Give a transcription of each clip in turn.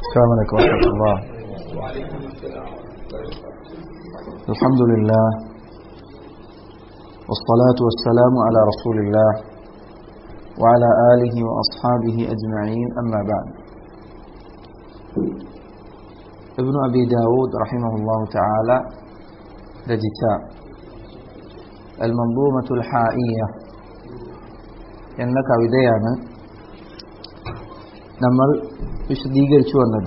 السلام عليكم ورحمة الله الحمد لله والصلاة والسلام على رسول الله وعلى آله وأصحابه أجمعين أما بعد ابن أبي داود رحمه الله تعالى രചിച്ച അൽമന്ദൂമത്തുൽ ഹായിയ എന്ന കവിതയാണ് നമ്മൾ വിശദീകരിച്ചു വന്നത്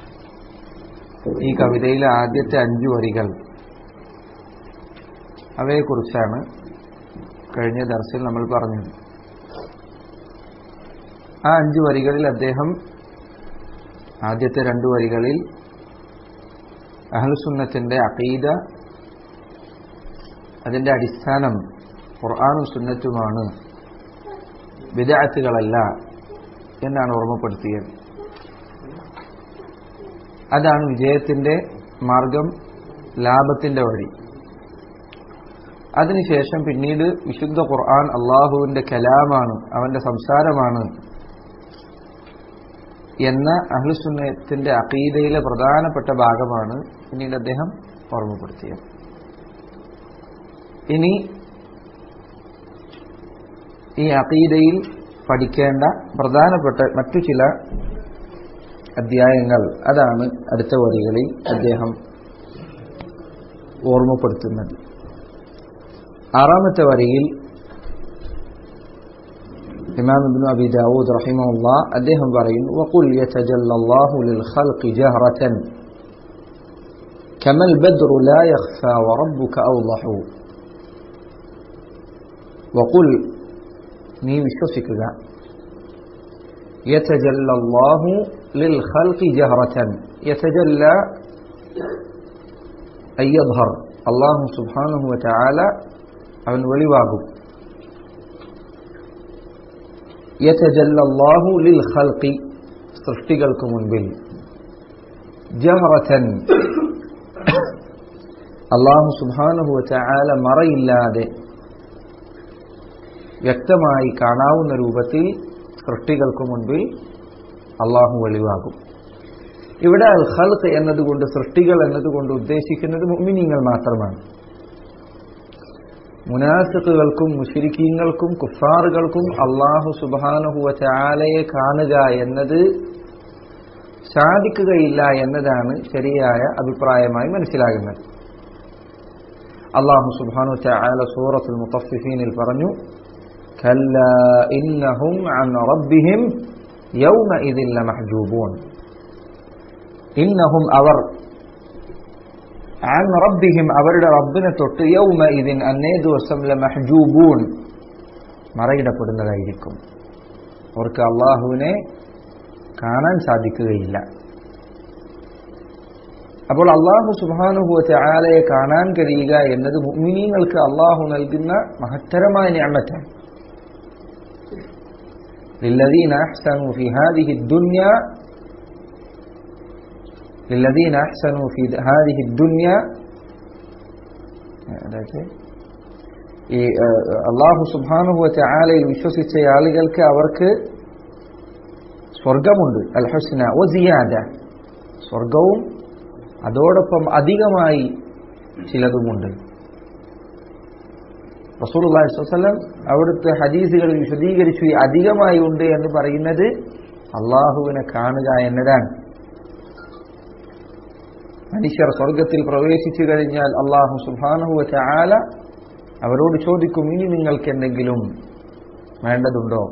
ഈ കവിതയിലെ ആദ്യത്തെ അഞ്ചു വരികൾ അവയെക്കുറിച്ചാണ് കഴിഞ്ഞ ദർശനം നമ്മൾ പറഞ്ഞത് ആ അഞ്ചു വരികളിൽ അദ്ദേഹം ആദ്യത്തെ രണ്ടു വരികളിൽ അഹ്ലുസുന്നത്തിന്റെ അഖീദ അതിന്റെ അടിസ്ഥാനം ഖുർആാനും സുന്നത്തുമാണ് വിദാത്തുകളല്ല എന്നാണ് ഓർമ്മപ്പെടുത്തിയത് അതാണ് വിജയത്തിന്റെ മാർഗം ലാഭത്തിന്റെ വഴി അതിനുശേഷം പിന്നീട് വിശുദ്ധ ഖുർആൻ അള്ളാഹുവിന്റെ കലാമാണ് അവന്റെ സംസാരമാണ് എന്ന അഹ്ലുസുന്നത്തിന്റെ അഖീദയിലെ പ്രധാനപ്പെട്ട ഭാഗമാണ് പിന്നീട് അദ്ദേഹം ഓർമ്മപ്പെടുത്തിയത് ഇനി ഈ അഖീദയിൽ പഠിക്കേണ്ട പ്രധാനപ്പെട്ട മറ്റു ചില അധ്യായങ്ങൾ അതാണ് അടുത്ത വരികളിൽ അദ്ദേഹം ഓർമ്മപ്പെടുത്തുന്നത് ആറാമത്തെ വരിയിൽ ഇമാം ഇബ്നു അബി ദാവൂദ് റഹിമഹുല്ല അദ്ദേഹം പറയുന്നു വഖുൽ യതജല്ലല്ലാഹു ലിൽ ഖൽഖി ജഹറതൻ كما البدر لا يخفى وربك أوضح وقل നീ വിശ്വസിക്കുക يتجلى الله للخلق جهرة يتجلى أن يظهر الله سبحانه وتعالى അവൻ വെളിവാകും يتجلى الله للخلق സൃഷ്ടികൾക്ക് മുൻപിൽ ജഹറത്തൻ അള്ളാഹു സുബാനുഹു ചായാല മറയില്ലാതെ വ്യക്തമായി കാണാവുന്ന രൂപത്തിൽ സൃഷ്ടികൾക്ക് മുൻപിൽ അള്ളാഹു വെളിവാകും ഇവിടെ അൽ ഖൽഖ് എന്നതുകൊണ്ട് സൃഷ്ടികൾ എന്നതുകൊണ്ട് ഉദ്ദേശിക്കുന്നത് മുഅ്മിനീങ്ങൾ മാത്രമാണ് മുനാഫിക്കുകൾക്കും മുഷിരിക്കീങ്ങൾക്കും കുഫാറുകൾക്കും അള്ളാഹു സുബാനുഹുവ ചാലയെ കാണുക എന്നത് സാധിക്കുകയില്ല എന്നതാണ് ശരിയായ അഭിപ്രായമായി മനസ്സിലാകുന്നത് അള്ളാഹു സുബാനു ചാല സൂറത്തുൽ മുത്തഫിഫീനിൽ പറഞ്ഞു كلا إنهم عن ربهم يومئذ لمحجوبون إنهم أور عن ربهم അവരുടെ റബ്ബിനെ തൊട്ട് يومئذ അന്നേ ദിവസം ലമഹ്ജൂബൂൻ മറയിടപ്പെടുന്നതായിരിക്കും അവർക്ക് അള്ളാഹുവിനെ കാണാൻ സാധിക്കുകയില്ല അപ്പോൾ അള്ളാഹു സുബാനുഹുവ ചാലയെ കാണാൻ കഴിയുക എന്നത് മുഅ്മിനീങ്ങൾക്ക് അള്ളാഹു നൽകുന്ന മഹത്തരമായ ഞാമത്താണ് للذين أحسنوا في هذه الدنيا للذين أحسنوا في هذه الدنيا ഈ അള്ളാഹു സുബാനുഹുവ ചാലയിൽ വിശ്വസിച്ച ആളുകൾക്ക് അവർക്ക് സ്വർഗമുണ്ട് അൽ ഹുസ്ന ഒ സിയാദ സ്വർഗവും അതോടൊപ്പം അധികമായി ചിലതുമുണ്ട് റസൂലുള്ളാഹി സ്വല്ലം അവിടുത്തെ ഹദീസുകളിൽ വിശദീകരിച്ചു ഈ അധികമായി ഉണ്ട് എന്ന് പറയുന്നത് അള്ളാഹുവിനെ കാണുക എന്നതാണ് മനുഷ്യർ സ്വർഗത്തിൽ പ്രവേശിച്ചു കഴിഞ്ഞാൽ അള്ളാഹു സുബാനുഹുവ ചാല അവരോട് ചോദിക്കും ഇനി നിങ്ങൾക്ക് എന്തെങ്കിലും വേണ്ടതുണ്ടോ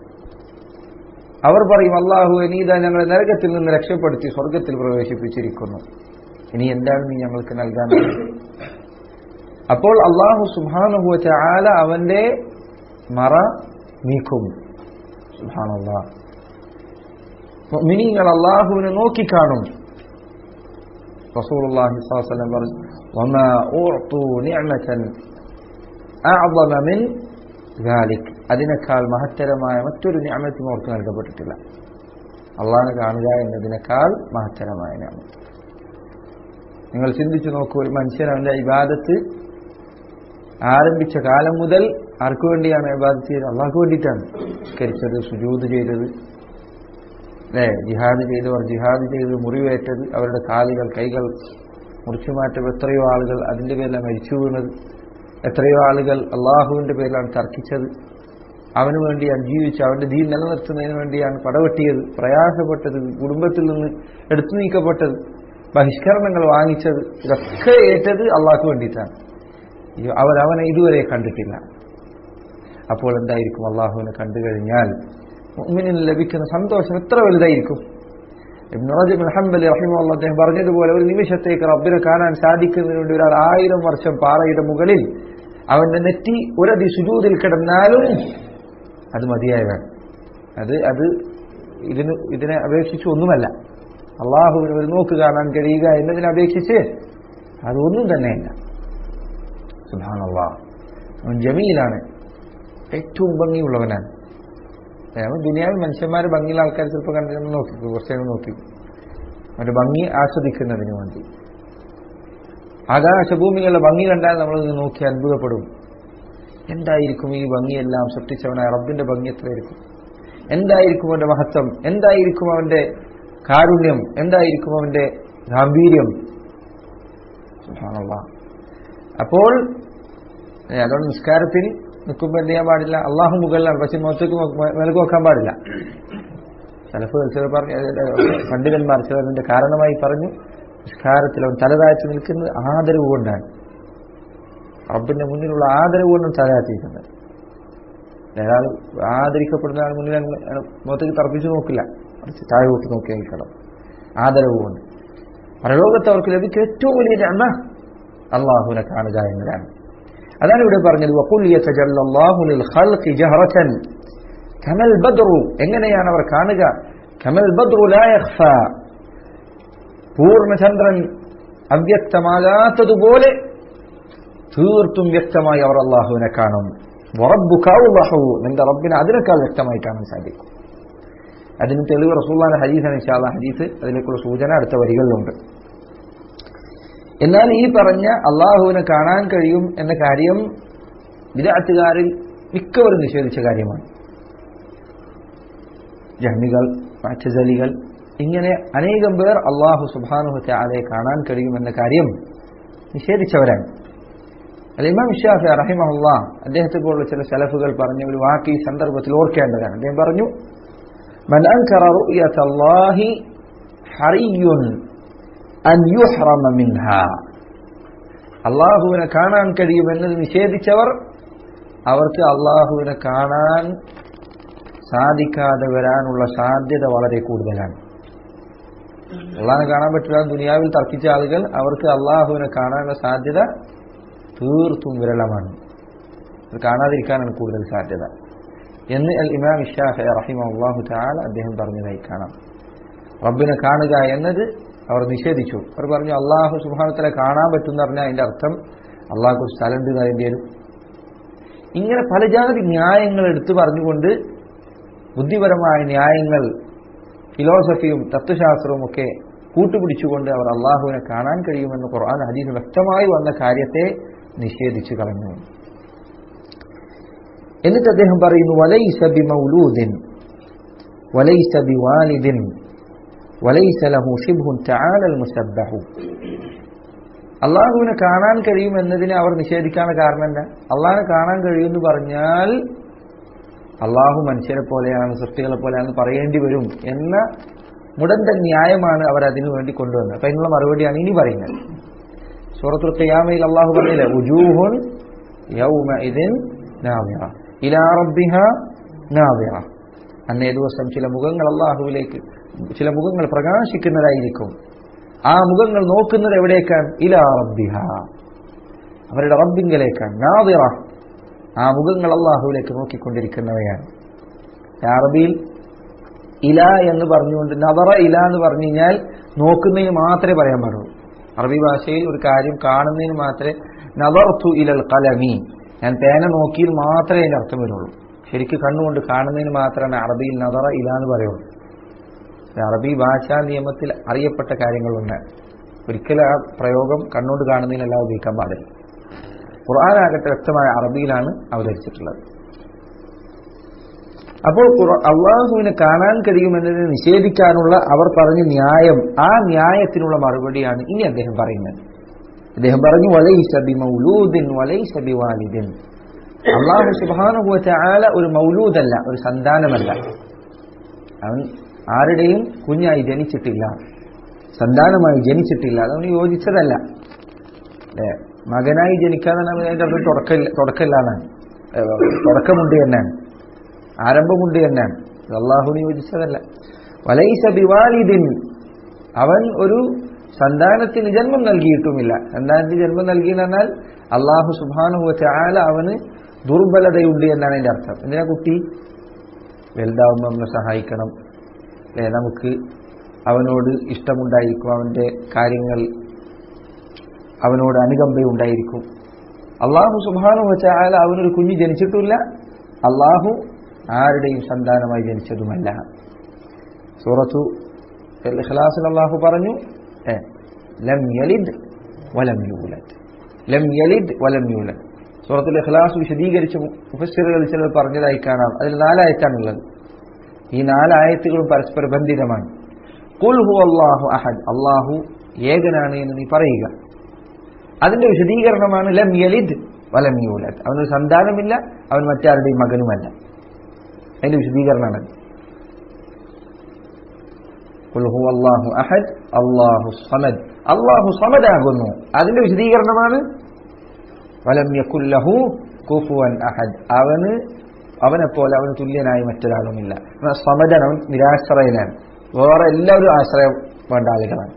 അവർ പറയും അള്ളാഹു ഇനീതാ ഞങ്ങളെ നരകത്തിൽ നിന്ന് രക്ഷപ്പെടുത്തി സ്വർഗത്തിൽ പ്രവേശിപ്പിച്ചിരിക്കുന്നു ഇനി എന്താണ് നീ ഞങ്ങൾക്ക് നൽകാൻ അപ്പോൾ അള്ളാഹു സുബാനുഹുവ ചാല അവന്റെ മറ നീക്കും സുബാനല്ലാ മിനിങ്ങൾ അള്ളാഹുവിനെ നോക്കിക്കാണും റസൂലുള്ളാഹി സ്വല്ലല്ലാഹു അലൈഹി വസല്ലം പറഞ്ഞു വമാ ഉഅതു നിഅമതൻ അഅظമ മിൻ ذلك അതിനേക്കാൾ മഹത്തരമായ മറ്റൊരു നിഅമത്തും അവർക്ക് നൽകപ്പെട്ടിട്ടില്ല അള്ളാഹിനെ കാണുക എന്നതിനേക്കാൾ മഹത്തരമായ നിഅമത്ത് നിങ്ങൾ ചിന്തിച്ചു നോക്കൂ ഒരു മനുഷ്യൻ അവന്റെ ഇബാദത്ത് ആരംഭിച്ച കാലം മുതൽ ആർക്കു വേണ്ടിയാണ് ഇബാദത്ത് ചെയ്തത് അള്ളാഹ്ക്ക് വേണ്ടിയിട്ടാണ് സ്കരിച്ചത് സുജൂത് ചെയ്തത് അല്ലേ ജിഹാദ് ചെയ്തവർ ജിഹാദ് ചെയ്ത് മുറിവേറ്റത് അവരുടെ കാലുകൾ കൈകൾ മുറിച്ചു മാറ്റം എത്രയോ ആളുകൾ അതിൻ്റെ പേരിലാണ് മരിച്ചു വീണത് എത്രയോ ആളുകൾ അള്ളാഹുവിൻ്റെ പേരിലാണ് തർക്കിച്ചത് അവന് വേണ്ടിയാണ് ജീവിച്ച് അവന്റെ ദീൻ നിലനിർത്തുന്നതിന് വേണ്ടിയാണ് പടവെട്ടിയത് പ്രയാസപ്പെട്ടത് കുടുംബത്തിൽ നിന്ന് എടുത്തു നീക്കപ്പെട്ടത് ബഹിഷ്കരണങ്ങൾ വാങ്ങിച്ചത് ഇതൊക്കെ ഏറ്റത് അള്ളാഹ്ക്ക് വേണ്ടിയിട്ടാണ് അവരവനെ ഇതുവരെ കണ്ടിട്ടില്ല അപ്പോൾ എന്തായിരിക്കും അള്ളാഹുവിനെ കണ്ടു കഴിഞ്ഞാൽ മുഅ്മിനിന് ലഭിക്കുന്ന സന്തോഷം എത്ര വലുതായിരിക്കും ഇബ്നു റജബ് ഹംബലി റഹിമഹുള്ള അദ്ദേഹം പറഞ്ഞതുപോലെ ഒരു നിമിഷത്തേക്ക് റബ്ബിനെ കാണാൻ സാധിക്കുന്നതിന് വേണ്ടി ഒരാൾ ആയിരം വർഷം പാറയുടെ മുകളിൽ അവന്റെ നെറ്റി ഒരതി സുജൂതിൽ കിടന്നാലും അത് മതിയായതാണ് അത് അത് ഇതിന് ഇതിനെ അപേക്ഷിച്ച് ഒന്നുമല്ല അള്ളാഹുവിന് ഒരു നോക്ക് കാണാൻ കഴിയുക എന്നതിനെ അപേക്ഷിച്ച് അതൊന്നും തന്നെയല്ല സുബാനല്ലാ അവൻ ജമീലാണ് ഏറ്റവും ഭംഗിയുള്ളവനാണ് നമ്മൾ ദുനിയാവിൽ മനുഷ്യന്മാരെ ഭംഗിയുള്ള ആൾക്കാർ ചിലപ്പോൾ കണ്ടിട്ട് നോക്കി കുറച്ച് നേരം നോക്കി അവന്റെ ഭംഗി ആസ്വദിക്കുന്നതിന് വേണ്ടി ആകാശഭൂമികളുടെ ഭംഗി കണ്ടാൽ നമ്മൾ നോക്കി അത്ഭുതപ്പെടും എന്തായിരിക്കും ഈ ഭംഗിയെല്ലാം സൃഷ്ടിച്ചവനായ റബ്ബിന്റെ ഭംഗി എത്രയായിരിക്കും എന്തായിരിക്കും അവന്റെ മഹത്വം എന്തായിരിക്കും അവന്റെ കാരുണ്യം എന്തായിരിക്കും അവന്റെ ഗാംഭീര്യം അപ്പോൾ അതുകൊണ്ട് നിസ്കാരത്തിൽ നിൽക്കുമ്പോൾ എന്ത് ചെയ്യാൻ പാടില്ല അള്ളാഹു മുകളിലാണ് പക്ഷെ മുഖത്തേക്ക് മേലേക്ക് നോക്കാൻ പാടില്ല ചിലപ്പോൾ ചിലർ പറഞ്ഞു പണ്ഡിതന്മാർ ചിലതിന്റെ കാരണമായി പറഞ്ഞു നിസ്കാരത്തിൽ അവൻ തലതാഴ്ച നിൽക്കുന്നത് ആദരവ് കൊണ്ടാണ് റബ്ബിന്റെ മുന്നിലുള്ള ആദരവ് കൊണ്ടും തലതാഴ്ത്തിയിരിക്കുന്നത് ഒരാൾ ആദരിക്കപ്പെടുന്ന ആൾ മുന്നിൽ മുഖത്തേക്ക് തർപ്പിച്ചു നോക്കില്ല കുറച്ച് താഴെ കൂട്ടി നോക്കി നിൽക്കണം ആദരവ് കൊണ്ട് പരലോകത്ത് അവർക്ക് ലഭിച്ച ഏറ്റവും വലിയ നന്മ അള്ളാഹുവിനെ കാണുക എന്നതാണ് അതാണ് ഇവിടെ പറഞ്ഞത് കമൽ ബദ്റു എങ്ങനെയാണ് അവർ കാണുക കമൽ ബദ്റു പൂർണ്ണചന്ദ്രൻ അവ്യക്തമാകാത്തതുപോലെ തീർത്തും വ്യക്തമായി അവർ അള്ളാഹുവിനെ കാണും വറബുഖു നിന്റെ റബ്ബിനെ അതിനേക്കാൾ വ്യക്തമായി കാണാൻ സാധിക്കും അതിന് തെളിവ് റസൂള്ളാന്റെ ഹദീസാണ് ഇൻഷാല്ല ഹദീസ് അതിലേക്കുള്ള സൂചന അടുത്ത വരികളിലുണ്ട് എന്നാൽ ഈ പറഞ്ഞ അള്ളാഹുവിനെ കാണാൻ കഴിയും എന്ന കാര്യം വിദാത്തുകാരിൽ മിക്കവരും നിഷേധിച്ച കാര്യമാണ് ജഹ്മികൾ മാറ്റജലികൾ ഇങ്ങനെ അനേകം പേർ അള്ളാഹു സുബാനുഹത്തെ ആലെ കാണാൻ കഴിയുമെന്ന കാര്യം നിഷേധിച്ചവരാണ് അല്ല ഇമാം ഷാഫി റഹിമഹുല്ല അദ്ദേഹത്തെ പോലുള്ള ചില സലഫുകൾ പറഞ്ഞ ഒരു വാക്ക് ഈ സന്ദർഭത്തിൽ ഓർക്കേണ്ടതാണ് അദ്ദേഹം പറഞ്ഞു من أنكر رؤية الله حري أن يحرم منها അള്ളാഹുവിനെ കാണാൻ കഴിയുമെന്നത് നിഷേധിച്ചവർ അവർക്ക് അള്ളാഹുവിനെ കാണാൻ സാധിക്കാതെ വരാനുള്ള സാധ്യത വളരെ കൂടുതലാണ് അള്ളാഹിനെ കാണാൻ പറ്റില്ല ദുനിയാവിൽ തർക്കിച്ച ആളുകൾ അവർക്ക് അള്ളാഹുവിനെ കാണാനുള്ള സാധ്യത തീർത്തും വിരളമാണ് അത് കാണാതിരിക്കാനാണ് കൂടുതൽ സാധ്യത എന്ന് അൽ ഇമാം ഇഷാഖ് റഹിമ അള്ളാഹു താല അദ്ദേഹം പറഞ്ഞതായി കാണാം റബ്ബിനെ കാണുക എന്നത് അവർ നിഷേധിച്ചു അവർ പറഞ്ഞു അള്ളാഹു സുബാനത്തിലെ കാണാൻ പറ്റുമെന്ന് പറഞ്ഞാൽ അതിന്റെ അർത്ഥം അള്ളാഹു ഒരു സ്ഥലം ഉണ്ട് അതിൻ്റെ ഒരു ഇങ്ങനെ പല ജാതി ന്യായങ്ങൾ എടുത്തു പറഞ്ഞുകൊണ്ട് ബുദ്ധിപരമായ ന്യായങ്ങൾ ഫിലോസഫിയും തത്വശാസ്ത്രവും ഒക്കെ കൂട്ടുപിടിച്ചുകൊണ്ട് അവർ അള്ളാഹുവിനെ കാണാൻ കഴിയുമെന്ന് ഖുർആൻ ഹദീസ് വ്യക്തമായി വന്ന കാര്യത്തെ നിഷേധിച്ചു കളഞ്ഞു എന്നിട്ട് അദ്ദേഹം പറയുന്നു വലൈസ ബി മൗലൂദിൻ വലൈസ ബി വാലിദിൻ വലൈസ ലഹു ഷിബ്ഹുൻ തആലൽ മുസബ്ബഹു അള്ളാഹുവിനെ കാണാൻ കഴിയും എന്നതിനെ അവർ നിഷേധിക്കാൻ കാരണം എന്താ അള്ളാഹിനെ കാണാൻ കഴിയുമെന്ന് പറഞ്ഞാൽ അള്ളാഹു മനുഷ്യരെ പോലെയാണ് സൃഷ്ടികളെ പോലെയാണ് പറയേണ്ടി വരും എന്ന മുടന്തൻ ന്യായമാണ് അവർ അതിനു വേണ്ടി കൊണ്ടുവന്നത് അപ്പൊ അതിനുള്ള മറുപടിയാണ് ഇനി പറയുന്നത് സൂറത്തുൽ ഖിയാമയിൽ അള്ളാഹു പറഞ്ഞില്ലേ ഉജൂഹുൻ യൗമ ഇതിൻ നാവിറ ഇലാ റബ്ബിഹ നാവിറ അന്നേ ദിവസം ചില മുഖങ്ങൾ അള്ളാഹുവിലേക്ക് ചില മുഖങ്ങൾ പ്രകാശിക്കുന്നതായിരിക്കും ആ മുഖങ്ങൾ നോക്കുന്നത് എവിടേക്കാണ് ഇലാ റബ്ബിഹ അവരുടെ റബ്ബിങ്കലേക്കാണ് നാവിറ ആ മുഖങ്ങൾ അള്ളാഹുവിലേക്ക് നോക്കിക്കൊണ്ടിരിക്കുന്നവയാണ് അറബിയിൽ ഇല എന്ന് പറഞ്ഞുകൊണ്ട് നവറ ഇല എന്ന് പറഞ്ഞു കഴിഞ്ഞാൽ നോക്കുന്നതിന് മാത്രമേ പറയാൻ പാടുള്ളൂ അറബി ഭാഷയിൽ ഒരു കാര്യം കാണുന്നതിന് മാത്രമേ നവർതു ഇലൽ കലമി ഞാൻ പേന നോക്കിയിൽ മാത്രമേ അതിന്റെ അർത്ഥം വരുള്ളൂ ശരിക്കും കണ്ണുകൊണ്ട് കാണുന്നതിന് മാത്രമാണ് അറബിയിൽ നദറ ഇല എന്ന് പറയുള്ളൂ അറബി ഭാഷാ നിയമത്തിൽ അറിയപ്പെട്ട കാര്യങ്ങളുണ്ട് ഒരിക്കലും ആ പ്രയോഗം കണ്ണുകൊണ്ട് കാണുന്നതിനെല്ലാം ഉപയോഗിക്കാൻ പാടില്ല ഖുർആാനാകട്ടെ വ്യക്തമായ അറബിയിലാണ് അവതരിച്ചിട്ടുള്ളത് അപ്പോൾ ഖുർ- അള്ളാഹുവിനെ കാണാൻ കഴിയുമെന്നതിനെ നിഷേധിക്കാനുള്ള അവർ പറഞ്ഞ ന്യായം ആ ന്യായത്തിനുള്ള മറുപടിയാണ് ഇനി അദ്ദേഹം പറയുന്നത് അദ്ദേഹം പറഞ്ഞു വലൈസ ബി മൗലൂദിൻ വലൈസ ബി വാലിദിൻ അള്ളാഹു സുബ്ഹാനഹു വതആല ഒരു മൗലൂദല്ല ഒരു സന്താനമല്ല അവൻ ആരുടെയും കുഞ്ഞായി ജനിച്ചിട്ടില്ല സന്താനമായി ജനിച്ചിട്ടില്ല അതവന് യോജിച്ചതല്ല അല്ലേ മകനായി ജനിക്കാന്നാണ് അതിന്റെ അർത്ഥം തുടക്കമില്ല തുടക്കമില്ലാന്നാണ് ഏഹ് തുടക്കമുണ്ട് എന്നാണ് ആരംഭമുണ്ട് എന്നാണ് ഇത് അള്ളാഹുവിന് യോജിച്ചതല്ല വലൈസ ബിവാലിദിൻ അവൻ ഒരു സന്താനത്തിന് ജന്മം നൽകിയിട്ടുമില്ല സന്താനത്തിന് ജന്മം നൽകി എന്ന് പറഞ്ഞാൽ അള്ളാഹു സുബാനുഹു ചാല അവന് ദുർബലതയുണ്ട് എന്നാണ് അതിന്റെ അർത്ഥം എന്തിനാ കുട്ടി വലുതാവുമ്പോൾ നമ്മളെ സഹായിക്കണം അല്ലെ നമുക്ക് അവനോട് ഇഷ്ടമുണ്ടായിരിക്കും അവന്റെ കാര്യങ്ങൾ അവനോട് അനുകമ്പയുണ്ടായിരിക്കും അള്ളാഹു സുബാനു വച്ചാൽ അവനൊരു കുഞ്ഞ് ജനിച്ചിട്ടില്ല അള്ളാഹു ആരുടെയും സന്താനമായി ജനിച്ചതുമല്ല സൂറത്തു ഇഖ്ലാസിൽ അള്ളാഹു പറഞ്ഞു ഏ, ലം യലിദ് വലം യൂലദ് ലം യലിദ് വലം യൂലദ് സൂറത്തുൽ ഇഖ്ലാസ് വിശദീകരിച്ച് മുഫസ്സിറുകൾ ചിലർ പറഞ്ഞതായി കാണാം അതിൽ നാലായത്താണുള്ളത് ഈ നാലായത്തുകളും പരസ്പര ബന്ധിതമാണ് കുൽ ഹു അള്ളാഹു അഹദ് അള്ളാഹു ഏകനാണ് എന്ന് നീ പറയുക അതിന്റെ വിശദീകരണമാണ് ലം യലിദ് വലം യൂലദ് അവനൊരു സന്താനമില്ല അവൻ മറ്റാരുടെയും മകനുമല്ല അതിന്റെ വിശദീകരണമാണ് ഖുൽ ഹുവ അല്ലാഹു അഹദ് അല്ലാഹു സമദ് അല്ലാഹു സമദാകുന്നു അതിന്റെ വിശദീകരണമാണ് വലം യകുല്ലഹു കുഫുവൻ അഹദ് അവന് അവനെ പോലെ അവന് തുല്യനായി മറ്റൊരാളുമില്ല എന്നാൽ സമദൻ അവൻ നിരാശ്രയനാണ് വേറെ എല്ലാവരും ആശ്രയം വേണ്ട ആളുകളാണ്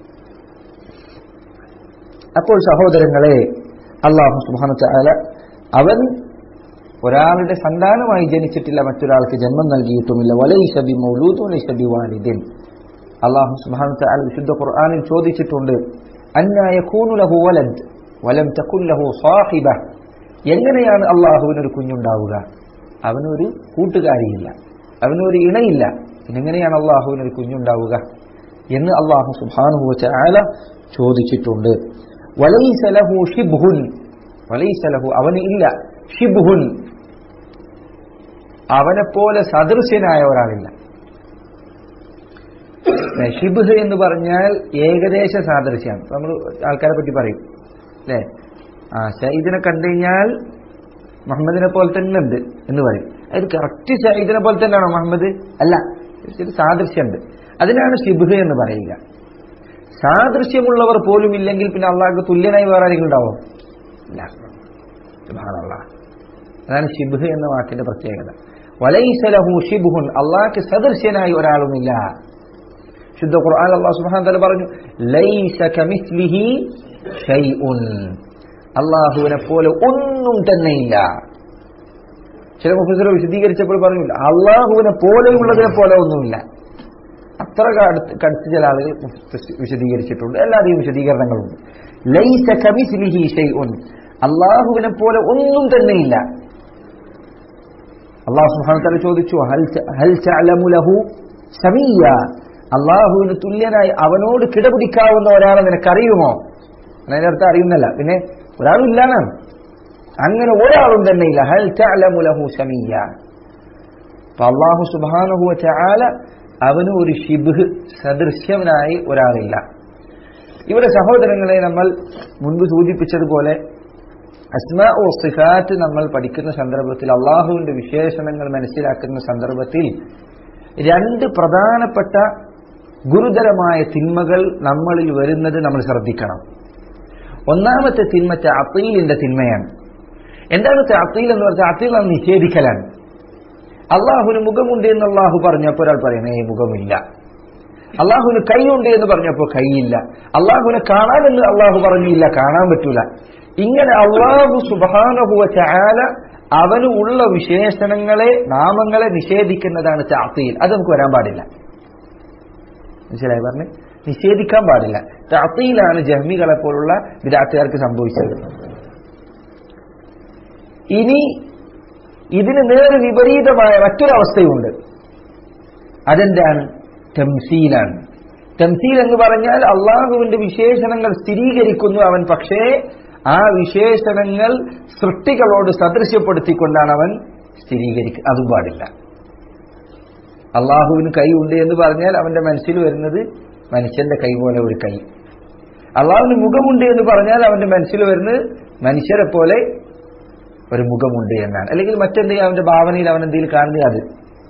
അപ്പോൾ സഹോദരങ്ങളെ അള്ളാഹു സുബാന ചാല അവൻ ഒരാളുടെ സന്താനമായി ജനിച്ചിട്ടില്ല മറ്റൊരാൾക്ക് ജന്മം നൽകിയിട്ടുമില്ല വലൈസബി മൗലൂദ് വലൈസബി വാലിദിൻ അള്ളാഹു സുബാന ചാല വിശുദ്ധ ഖുർആാനിൽ ചോദിച്ചിട്ടുണ്ട് അന്നായഖൂനു ലഹു വലദ് വലം തകുൻ ലഹു സാഹിബ എങ്ങനെയാണ് അള്ളാഹുവിനൊരു കുഞ്ഞുണ്ടാവുക അവനൊരു കൂട്ടുകാരിയില്ല അവനൊരു ഇണയില്ല പിന്നെങ്ങനെയാണ് അള്ളാഹുവിനൊരു കുഞ്ഞുണ്ടാവുക എന്ന് അള്ളാഹു സുബാനുഹു ചാല ചോദിച്ചിട്ടുണ്ട് വലൈസ ലഹു ഷിബ്ഹുൻ വലൈസ ലഹു അവന് ഇല്ല ഷിബ്ഹുൻ അവനെപ്പോലെ സദൃശ്യനായ ഒരാളില്ല ഷിബ്ഹ് എന്ന് പറഞ്ഞാൽ ഏകദേശ സാദൃശ്യമാണ് നമ്മൾ ആൾക്കാരെ പറ്റി പറയും അല്ലേ ആ ഷഹീദിനെ കണ്ടു കഴിഞ്ഞാൽ മുഹമ്മദിനെ പോലെ തന്നെ ഉണ്ട് എന്ന് പറയും അത് കറക്റ്റ് ഷഹീദിനെ പോലെ തന്നെയാണോ മുഹമ്മദ് അല്ല ഒരു സാദൃശ്യമുണ്ട് അതിനാണ് ഷിബ്ഹ് എന്ന് പറയുക സാദൃശ്യമുള്ളവർ പോലും ഇല്ലെങ്കിൽ പിന്നെ അള്ളാഹ്ക്ക് തുല്യനായി വേറെ ആരെങ്കിലും ഉണ്ടാവോ ഇല്ല സുബ്ഹാനല്ലാഹ്. അതാണ് ഷിബ്ഹ് എന്ന വാക്കിന്റെ പ്രത്യേകത വലൈസലഹു ഷിബ്ഹുൻ അള്ളാഹ്ക്ക് സദൃശ്യനായി ഒരാളുമില്ല ശുദ്ധ ഖുർആൻ അള്ളാഹു സുബ്ഹാനഹു വതആല പറഞ്ഞു ലൈസ കമിസ്ലിഹി ഷൈഉൻ അള്ളാഹുവിനെ പോലെ ഒന്നും തന്നെയില്ല ചില മുഫസർ വിശദീകരിച്ചപ്പോൾ പറഞ്ഞില്ല അള്ളാഹുവിനെ പോലെയുള്ളതിനെ പോലെ ഒന്നുമില്ല അത്ര കടുത്ത് കടുത്ത് ചില ആളുകൾ വിശദീകരിച്ചിട്ടുണ്ട് എല്ലാവരെയും വിശദീകരണങ്ങളുണ്ട് ലൈസ കമിസ്ലിഹി ഷൈഉൻ അള്ളാഹുവിനെ പോലെ ഒന്നും തന്നെയില്ല അള്ളാഹു സുബ്ഹാനഹു വതആല ചോദിച്ചു ഹൽ ത- ഹൽ തഅലമു ലഹു സമീയ അള്ളാഹുവിന് തുല്യനായി അവനോട് കിടപിടിക്കാവുന്ന ഒരാളെ നിനക്കറിയുമോ അതിന്റെ അർത്ഥം അറിയുന്നല്ല പിന്നെ ഒരാളും ഇല്ലാന്നാണ് അങ്ങനെ ഒരാളും തന്നെ ഇല്ല ഹൽ തഅലമു ലഹു സമീയ അപ്പൊ അള്ളാഹു സുബ്ഹാനഹു വതആല അവന് ഒരു ഷിബ്ഹ് സദൃശ്യനായി ഒരാളില്ല ഇവിടെ സഹോദരങ്ങളെ നമ്മൾ മുൻപ് സൂചിപ്പിച്ചതുപോലെ അസ്മാ ഓ സിഫാത്ത് നമ്മൾ പഠിക്കുന്ന സന്ദർഭത്തിൽ അള്ളാഹുവിന്റെ വിശേഷണങ്ങൾ മനസ്സിലാക്കുന്ന സന്ദർഭത്തിൽ രണ്ട് പ്രധാനപ്പെട്ട ഗുരുതരമായ തിന്മകൾ നമ്മളിൽ വരുന്നത് നമ്മൾ ശ്രദ്ധിക്കണം ഒന്നാമത്തെ തിന്മ അത്തീലിന്റെ തിന്മയാണ് എന്താണ് അത്തീൽ എന്ന് പറഞ്ഞാൽ അത്തീൽ നാം നിഷേധിക്കലാണ് അള്ളാഹുവിന് മുഖമുണ്ട് എന്ന് അള്ളാഹു പറഞ്ഞപ്പോൾ ഒരാൾ പറയണേ മുഖമില്ല അള്ളാഹുവിന് കൈയുണ്ട് എന്ന് പറഞ്ഞപ്പോൾ കൈയില്ല അള്ളാഹുവിനെ കാണാമെന്ന് അള്ളാഹു പറഞ്ഞില്ല കാണാൻ പറ്റൂല ഇങ്ങനെ അള്ളാഹു സുബാനഹുവ ചാല അവന് ഉള്ള വിശേഷണങ്ങളെ നാമങ്ങളെ നിഷേധിക്കുന്നതാണ് ചാത്തയിൽ അത് നമുക്ക് വരാൻ പാടില്ല മനസ്സിലായി പറഞ്ഞ് നിഷേധിക്കാൻ പാടില്ല ചാത്തയിലാണ് ജഹ്മികളെ പോലുള്ള വിരാട്ടുകാർക്ക് സംഭവിച്ചത് ഇനി ഇതിന് നേരെ വിപരീതമായ മറ്റൊരവസ്ഥയുണ്ട് അതെന്താണ് തംസീലാണ് തംസീൽ എന്ന് പറഞ്ഞാൽ അള്ളാഹുവിന്റെ വിശേഷണങ്ങൾ സ്ഥിരീകരിക്കുന്നു അവൻ പക്ഷേ ആ വിശേഷണങ്ങൾ സൃഷ്ടികളോട് സദൃശ്യപ്പെടുത്തിക്കൊണ്ടാണ് അവൻ സ്ഥിരീകരിക്കുക അതും പാടില്ല അള്ളാഹുവിന് കൈ ഉണ്ട് എന്ന് പറഞ്ഞാൽ അവന്റെ മനസ്സിൽ വരുന്നത് മനുഷ്യന്റെ കൈ പോലെ ഒരു കൈ അള്ളാഹുവിന് മുഖമുണ്ട് എന്ന് പറഞ്ഞാൽ അവന്റെ മനസ്സിൽ വരുന്നത് മനുഷ്യരെ പോലെ ഒരു മുഖമുണ്ട് എന്നാണ് അല്ലെങ്കിൽ മറ്റെന്തെങ്കിലും അവന്റെ ഭാവനയിൽ അവൻ എന്തെങ്കിലും കാണുന്നത് അത്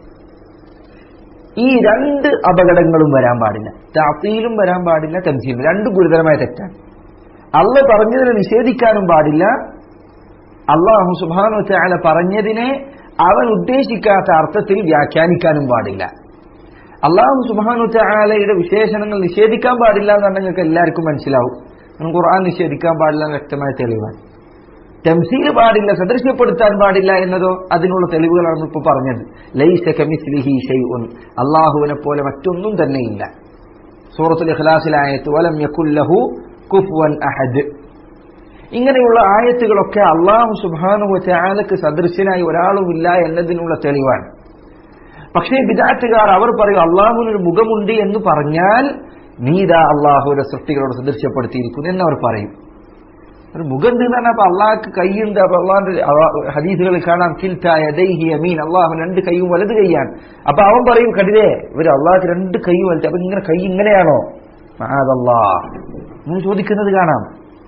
ഈ രണ്ട് അപകടങ്ങളും വരാൻ പാടില്ല താത്തയിലും വരാൻ പാടില്ല തംസീലും രണ്ട് ഗുരുതരമായ തെറ്റാണ് അള്ള പറഞ്ഞതിനെ നിഷേധിക്കാനും പാടില്ല അള്ളാഹു സുബാനു ചാല പറഞ്ഞതിനെ അവൻ ഉദ്ദേശിക്കാത്ത അർത്ഥത്തിൽ വ്യാഖ്യാനിക്കാനും പാടില്ല അള്ളാഹു സുബാനു ചാലയുടെ വിശേഷണങ്ങൾ നിഷേധിക്കാൻ പാടില്ല എന്ന് നിങ്ങൾക്ക് എല്ലാവർക്കും മനസ്സിലാവും കാരണം ഖുർആൻ നിഷേധിക്കാൻ പാടില്ല എന്ന് വ്യക്തമായ തെളിവാണ് തംസീൽ പാടില്ല സദൃശ്യപ്പെടുത്താൻ പാടില്ല എന്നതോ അതിനുള്ള തെളിവുകളാണ് ഇപ്പോൾ പറഞ്ഞത് ലൈസ കമിസ്ലിഹി ഷൈഉൻ അള്ളാഹുവിനെ പോലെ മറ്റൊന്നും തന്നെയില്ല സൂറത്തുൽ ഇഖ്ലാസിലായത്ത് വലം യകുല്ലഹു കുഫുവൻ അഹദ് ഇങ്ങനെയുള്ള ആയത്തുകളൊക്കെ അള്ളാഹു സുബാനു ചാലക്ക് സദൃശ്യനായി ഒരാളുമില്ല എന്നതിനുള്ള തെളിവാണ് പക്ഷേ ബിദാറ്റുകാർ അവർ പറയും അള്ളാഹുവിനൊരു മുഖമുണ്ട് എന്ന് പറഞ്ഞാൽ നീതാ അള്ളാഹുവിന്റെ സൃഷ്ടികളോട് സദൃശ്യപ്പെടുത്തിയിരിക്കുന്നു എന്നവർ പറയും ഒരു മുഖമുണ്ട് എന്ന് പറഞ്ഞാൽ അപ്പൊ അള്ളാഹ്ക്ക് കൈയുണ്ട് അപ്പൊ അള്ളാഹിന്റെ ഹദീസുകളിൽ കാണാം കിൽത്തായ ദൈഹി അമീൻ അള്ളാഹു രണ്ട് കൈയും വലത് കൈയാണ് അപ്പൊ അവൻ പറയും കടിതേ ഇവര് അള്ളാഹ് രണ്ട് കൈയും വലത് അപ്പൊ ഇങ്ങനെ കൈ ഇങ്ങനെയാണോ അതല്ലാ എന്ന് ചോദിക്കുന്നത് കാണാം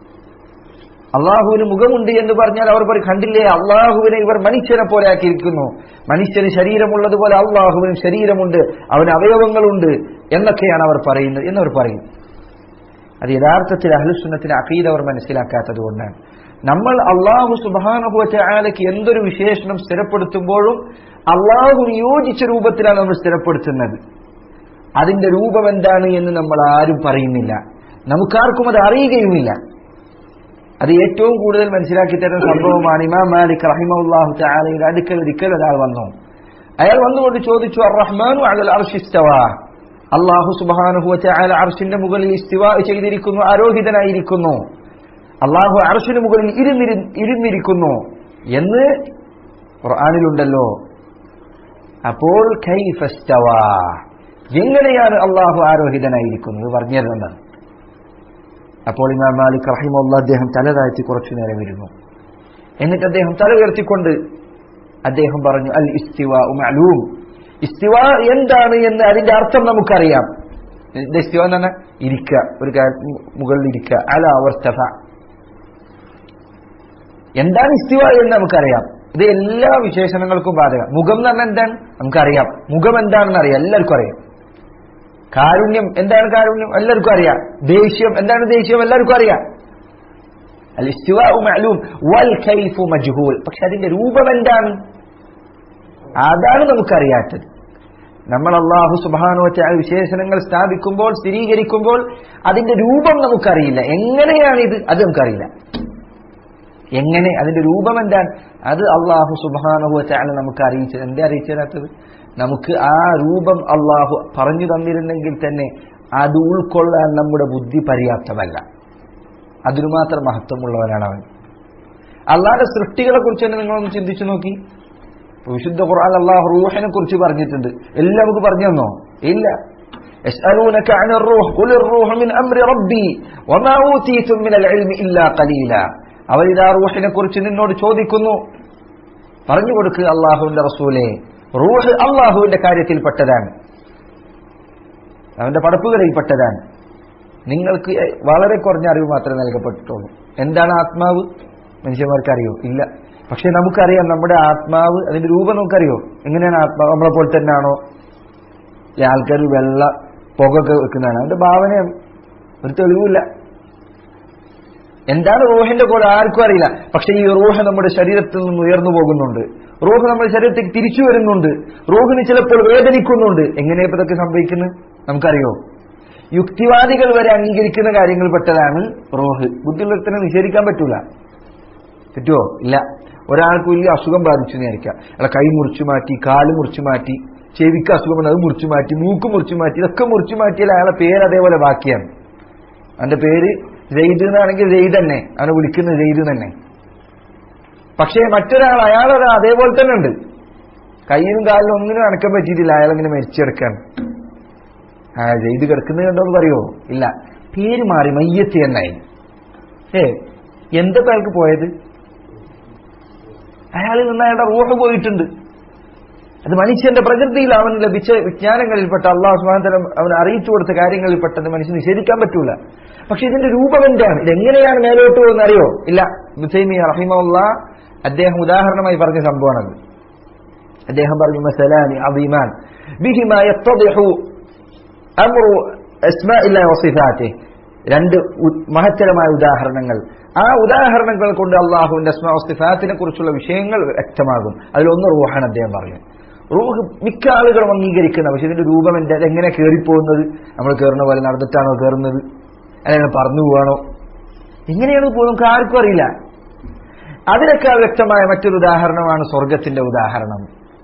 അള്ളാഹുവിന് മുഖമുണ്ട് എന്ന് പറഞ്ഞാൽ അവർ പറയും കണ്ടില്ലേ അള്ളാഹുവിനെ ഇവർ മനുഷ്യനെ പോലെ ആക്കിയിരിക്കുന്നു മനുഷ്യന് ശരീരമുള്ളതുപോലെ അള്ളാഹുവിന് ശരീരമുണ്ട് അവന് അവയവങ്ങളുണ്ട് എന്നൊക്കെയാണ് അവർ പറയുന്നത് എന്നവർ പറയും അത് യഥാർത്ഥത്തിൽ അഹ്ലുസുന്നത്തിന് അഖീദ അവർ മനസ്സിലാക്കാത്തത് കൊണ്ടാണ് നമ്മൾ അള്ളാഹു സുബാനുഭവത്തെ എന്തൊരു വിശേഷണം സ്ഥിരപ്പെടുത്തുമ്പോഴും അള്ളാഹു യോജിച്ച രൂപത്തിലാണ് നമ്മൾ സ്ഥിരപ്പെടുത്തുന്നത് അതിന്റെ രൂപം എന്താണ് എന്ന് നമ്മൾ ആരും പറയുന്നില്ല നമുക്കാർക്കും അത് അറിയുകയുമില്ല അത് ഏറ്റവും കൂടുതൽ മനസ്സിലാക്കി തരുന്ന സംഭവമാണ് ഇമാം മാലിക് റഹിമുല്ലാഹു ചാലയുടെ അടുക്കൽ ഒരിക്കൽ ഒരാൾ വന്നു അയാൾ വന്നുകൊണ്ട് ചോദിച്ചു റഹ്മാനു അൽ അർഷിസ്തവ അള്ളാഹു സുബാനുഹു ചാല അർഷിന്റെ മുകളിൽ ഇസ്തിവ ചെയ്തിരിക്കുന്നു ആരോഹിതനായിരിക്കുന്നു അള്ളാഹു അർഷിന് മുകളിൽ ഇരുന്നിരി ഇരുന്നിരിക്കുന്നു എന്ന് ഖുർആാനിലുണ്ടല്ലോ അപ്പോൾ കൈഫസ്തവ എങ്ങനെയാണ് അള്ളാഹു ആരോഹിതനായിരിക്കുന്നത് പറഞ്ഞു തരുന്നതാണ് അപ്പോൾ ഇമാം മാലിക് റഹിമുള്ള അദ്ദേഹം തല താഴ്ത്തി കുറച്ചു നേരം ഇരുന്നു എന്നിട്ട് അദ്ദേഹം തല ഉയർത്തിക്കൊണ്ട് അദ്ദേഹം പറഞ്ഞു അൽ ഇസ്തിവ മഅലൂം ഇസ്തിവ എന്താണ് എന്ന് അതിന്റെ അർത്ഥം നമുക്കറിയാം ഇസ്തിവ എന്ന് പറഞ്ഞാൽ ഇരിക്കുക ഒരു മുകളിൽ ഇരിക്കുക അല വർത്തഫ എന്താണ് ഇസ്തിവ എന്ന് നമുക്കറിയാം ഇത് എല്ലാ വിശേഷണങ്ങൾക്കും ബാധക മുഖം എന്ന് പറഞ്ഞാൽ എന്താണ് നമുക്കറിയാം മുഖം എന്താണെന്ന് അറിയാം എല്ലാവർക്കും അറിയാം കാരുണ്യം എന്താണ് കാരുണ്യം എല്ലാവർക്കും അറിയാം ദേഷ്യം എന്താണ് ദേഷ്യം എല്ലാവർക്കും അറിയാം മജ്ഹൂൽ പക്ഷെ അതിന്റെ രൂപം എന്താണ് അതാണ് നമുക്കറിയാത്തത് നമ്മൾ അള്ളാഹു സുബാനുവച്ച വിശേഷണങ്ങൾ സ്ഥാപിക്കുമ്പോൾ സ്ഥിരീകരിക്കുമ്പോൾ അതിന്റെ രൂപം നമുക്കറിയില്ല എങ്ങനെയാണ് ഇത് അത് നമുക്കറിയില്ല എങ്ങനെ അതിന്റെ രൂപം എന്താണ് അത് അള്ളാഹു സുബാനുവച്ചാണ് നമുക്ക് അറിയിച്ചത് എന്താ അറിയിച്ചു തരാത്തത് നമുക്ക് ആ രൂപം അള്ളാഹു പറഞ്ഞു തന്നിരുന്നെങ്കിൽ തന്നെ അത് ഉൾക്കൊള്ളാൻ നമ്മുടെ ബുദ്ധി പര്യാപ്തമല്ല അതിനു മാത്രം മഹത്വമുള്ളവനാണ് അവൻ അള്ളാഹിന്റെ സൃഷ്ടികളെ കുറിച്ച് തന്നെ നിങ്ങളൊന്ന് ചിന്തിച്ചു നോക്കി വിശുദ്ധ ഖുർആൻ അള്ളാഹു റൂഹിനെ കുറിച്ച് പറഞ്ഞിട്ടുണ്ട് എല്ലാം നമുക്ക് പറഞ്ഞു തന്നോ ഇല്ല يسألونك عن الروح قل الروح من أمر ربي وما أوتيتم من العلم إلا قليلا അവരിതാ റൂഹിനെ കുറിച്ച് നിന്നോട് ചോദിക്കുന്നു പറഞ്ഞു കൊടുക്കുക അള്ളാഹുവിന്റെ റസൂലെ റൂഹ് അള്ളാഹുവിന്റെ കാര്യത്തിൽപ്പെട്ടതാണ് അവന്റെ പടപ്പുകളിൽപ്പെട്ടതാണ് നിങ്ങൾക്ക് വളരെ കുറഞ്ഞ അറിവ് മാത്രമേ നൽകപ്പെട്ടിട്ടുള്ളൂ എന്താണ് ആത്മാവ് മനുഷ്യന്മാർക്ക് അറിയോ ഇല്ല പക്ഷെ നമുക്കറിയാം നമ്മുടെ ആത്മാവ് അതിന്റെ രൂപം നമുക്കറിയോ എങ്ങനെയാണ് ആത്മാവ് നമ്മളെ പോലെ തന്നെയാണോ ഈ ആൾക്കാർ വെള്ള പുകയൊക്കെ വെക്കുന്നതാണ് അതിന്റെ ഭാവനയാണ് ഒരു തെളിവില്ല എന്താണ് റൂഹിന്റെ പോലെ ആർക്കും അറിയില്ല പക്ഷെ ഈ റൂഹ് നമ്മുടെ ശരീരത്തിൽ നിന്ന് ഉയർന്നു പോകുന്നുണ്ട് റൂഹ് നമ്മുടെ ശരീരത്തിൽ തിരിച്ചു വരുന്നുണ്ട് റൂഹിന് ചിലപ്പോൾ വേദനിക്കുന്നുണ്ട് എങ്ങനെ ഇതൊക്കെ സംഭവിക്കുന്നത് നമുക്കറിയോ യുക്തിവാദികൾ വരെ അംഗീകരിക്കുന്ന കാര്യങ്ങൾ പെട്ടതാണ് റോഹ് ബുദ്ധിയുള്ളത്തിനെ നിഷേധിക്കാൻ പറ്റൂല പറ്റുമോ ഇല്ല ഒരാൾക്ക് വലിയ അസുഖം ബാധിച്ചു വിചാരിക്കാം അയാളെ കൈ മുറിച്ചു മാറ്റി കാല് മുറിച്ചു മാറ്റി ചെവിക്ക് അസുഖം അത് മുറിച്ചു മാറ്റി മൂക്ക് മുറിച്ചു മാറ്റി ഇതൊക്കെ മുറിച്ചു മാറ്റിയാൽ അയാളെ പേര് അതേപോലെ ബാക്കിയാണ് അവന്റെ പേര് ജെയ്ദ് എന്നാണെങ്കിൽ ജെയ്ദ് തന്നെ അവനെ വിളിക്കുന്നത് ജെയ്ദ് തന്നെ പക്ഷേ മറ്റൊരാൾ അയാളൊരു അതേപോലെ തന്നെ ഉണ്ട് കയ്യിനും കാലിനും ഒന്നിനും അനക്കാൻ പറ്റിയിട്ടില്ല അയാളിങ്ങനെ മരിച്ചെടുക്കാൻ ആ ജെയ്ത് കിടക്കുന്നത് കണ്ടോന്ന് പറയുമോ ഇല്ല പേര് മാറി മയ്യത്ത് എന്നായി ഏ എന്താ അയാൾക്ക് പോയത് അയാളിൽ നിന്ന് അയാളുടെ റൂഹ് പോയിട്ടുണ്ട് അത് മനുഷ്യന്റെ പ്രകൃതിയിൽ അവൻ ലഭിച്ച വിജ്ഞാനങ്ങളിൽപ്പെട്ട അള്ളാഹു സുബാന്തരം അവൻ അറിയിച്ചു കൊടുത്ത കാര്യങ്ങളിൽപ്പെട്ടത് മനുഷ്യൻ നിഷേധിക്കാൻ പറ്റൂല പക്ഷെ ഇതിന്റെ രൂപം എന്താണ് ഇതെങ്ങനെയാണ് മേലോട്ട് പോകുന്നത് അറിയോ ഇല്ല മുസൈമി റഹിമുള്ള അദ്ദേഹം ഉദാഹരണമായി പറഞ്ഞ സംഭവമാണത് അദ്ദേഹം പറഞ്ഞു മസലാനി അബീമാൻ ബിഹിമ യത്തദിഹു അമ്രു അസ്മാഇല്ലാഹി വസിഫാത്തിഹി രണ്ട് ഉ- മഹത്തരമായ ഉദാഹരണങ്ങൾ ആ ഉദാഹരണങ്ങൾ കൊണ്ട് അള്ളാഹുവിന്റെ അസ്മാ വസിഫാത്തിനെ കുറിച്ചുള്ള വിഷയങ്ങൾ വ്യക്തമാകും അതിലൊന്ന് റൂഹാണ് അദ്ദേഹം പറഞ്ഞു റൂഹ് മിക്ക ആളുകളും അംഗീകരിക്കുന്ന പക്ഷെ ഇതിന്റെ രൂപം എന്താ എങ്ങനെ കയറിപ്പോകുന്നത് നമ്മൾ കയറുന്ന പോലെ നടന്നിട്ടാണോ കയറുന്നത് അല്ലെങ്കിൽ പറന്നു പോവാണോ എങ്ങനെയാണ് പോകുന്നത് നമുക്ക് ആർക്കും അറിയില്ല അതിനേക്കാൾ വ്യക്തമായ മറ്റൊരു ഉദാഹരണമാണ് സ്വർഗത്തിന്റെ ഉദാഹരണം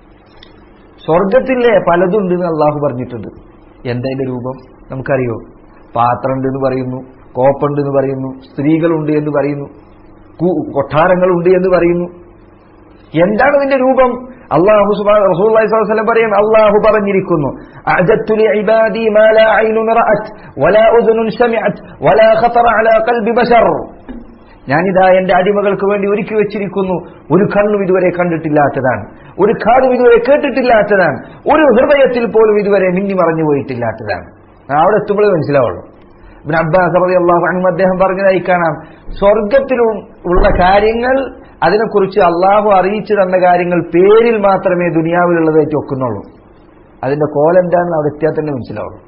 സ്വർഗത്തിലെ പലതുണ്ട് എന്ന് അള്ളാഹു പറഞ്ഞിട്ടുണ്ട് എന്താ ഇതിന്റെ രൂപം നമുക്കറിയോ പാത്രമുണ്ട് എന്ന് പറയുന്നു കോപ്പുണ്ട് എന്ന് പറയുന്നു സ്ത്രീകളുണ്ട് എന്ന് പറയുന്നു കു- കൊട്ടാരങ്ങളുണ്ട് എന്ന് പറയുന്നു എന്താണ് ഇതിന്റെ രൂപം അള്ളാഹു സുബ്ഹാനഹു റസൂലുള്ളാഹി സ്വല്ലല്ലാഹു അലൈഹി വസല്ലം പറയും അള്ളാഹു പറഞ്ഞിരിക്കുന്നു അഅജത്തു ലിഇബാദി മാ ലാ ഐനുൻ റഅത് വലാ ഉദുനുൻ സമിഅത് വലാ ഖതറ അലാ ഖൽബി ബശർ ഞാനിതാ എന്റെ അടിമകൾക്ക് വേണ്ടി ഒരുക്കി വെച്ചിരിക്കുന്നു ഒരു കണ്ണും ഇതുവരെ കണ്ടിട്ടില്ലാത്തതാണ് ഒരു കാതും ഇതുവരെ കേട്ടിട്ടില്ലാത്തതാണ് ഒരു ഹൃദയത്തിൽ പോലും ഇതുവരെ മിന്നി മറഞ്ഞു പോയിട്ടില്ലാത്തതാണ് അവിടെ എത്തുമ്പോഴേ മനസ്സിലാവുള്ളൂ ഇബ്നു അബ്ബാസ് റളിയല്ലാഹു അൻഹു അദ്ദേഹം പറഞ്ഞതായി കാണാം സ്വർഗത്തിൽ ഉള്ള കാര്യങ്ങൾ അതിനെക്കുറിച്ച് അള്ളാഹു അറിയിച്ചു തന്ന കാര്യങ്ങൾ പേരിൽ മാത്രമേ ദുനിയാവിലുള്ളതായിട്ട് ഒക്കുന്നുള്ളൂ അതിന്റെ കോലെന്താണെന്ന് അവിടെ എത്തിയാൽ തന്നെ മനസ്സിലാവുള്ളൂ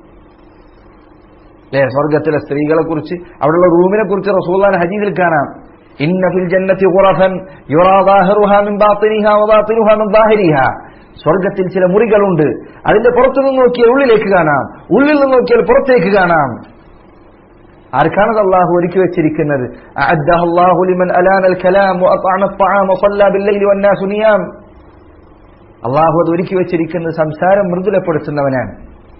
അല്ലെ സ്വർഗത്തിലെ സ്ത്രീകളെ കുറിച്ച് അവിടെയുള്ള റൂമിനെ കുറിച്ച് റസൂലാൻ ഹജീദിൽ കാണാം ഇന്ന ഫിൽ ജന്നത്തി ഖുറഫൻ യുറാ ളാഹിറുഹാ മിൻ ബാത്തിനിഹാ വബാത്തിനുഹാ മിൻ ളാഹിരിഹാ സ്വർഗത്തിൽ ചില മുറികളുണ്ട് അതിന്റെ പുറത്തു നിന്ന് നോക്കിയാൽ ഉള്ളിലേക്ക് കാണാം ഉള്ളിൽ നിന്ന് നോക്കിയാൽ പുറത്തേക്ക് കാണാം ആർക്കാണത് അള്ളാഹു ഒരുക്കി വെച്ചിരിക്കുന്നത് അഅദ്ദഹ അല്ലാഹു ലിമൻ അലാന الكلام وأطعم الطعام وصلى بالليل والناس نيام അള്ളാഹു അത് ഒരുക്കി വെച്ചിരിക്കുന്നത് സംസാരം മൃദുലപ്പെടുത്തുന്നവനാണ്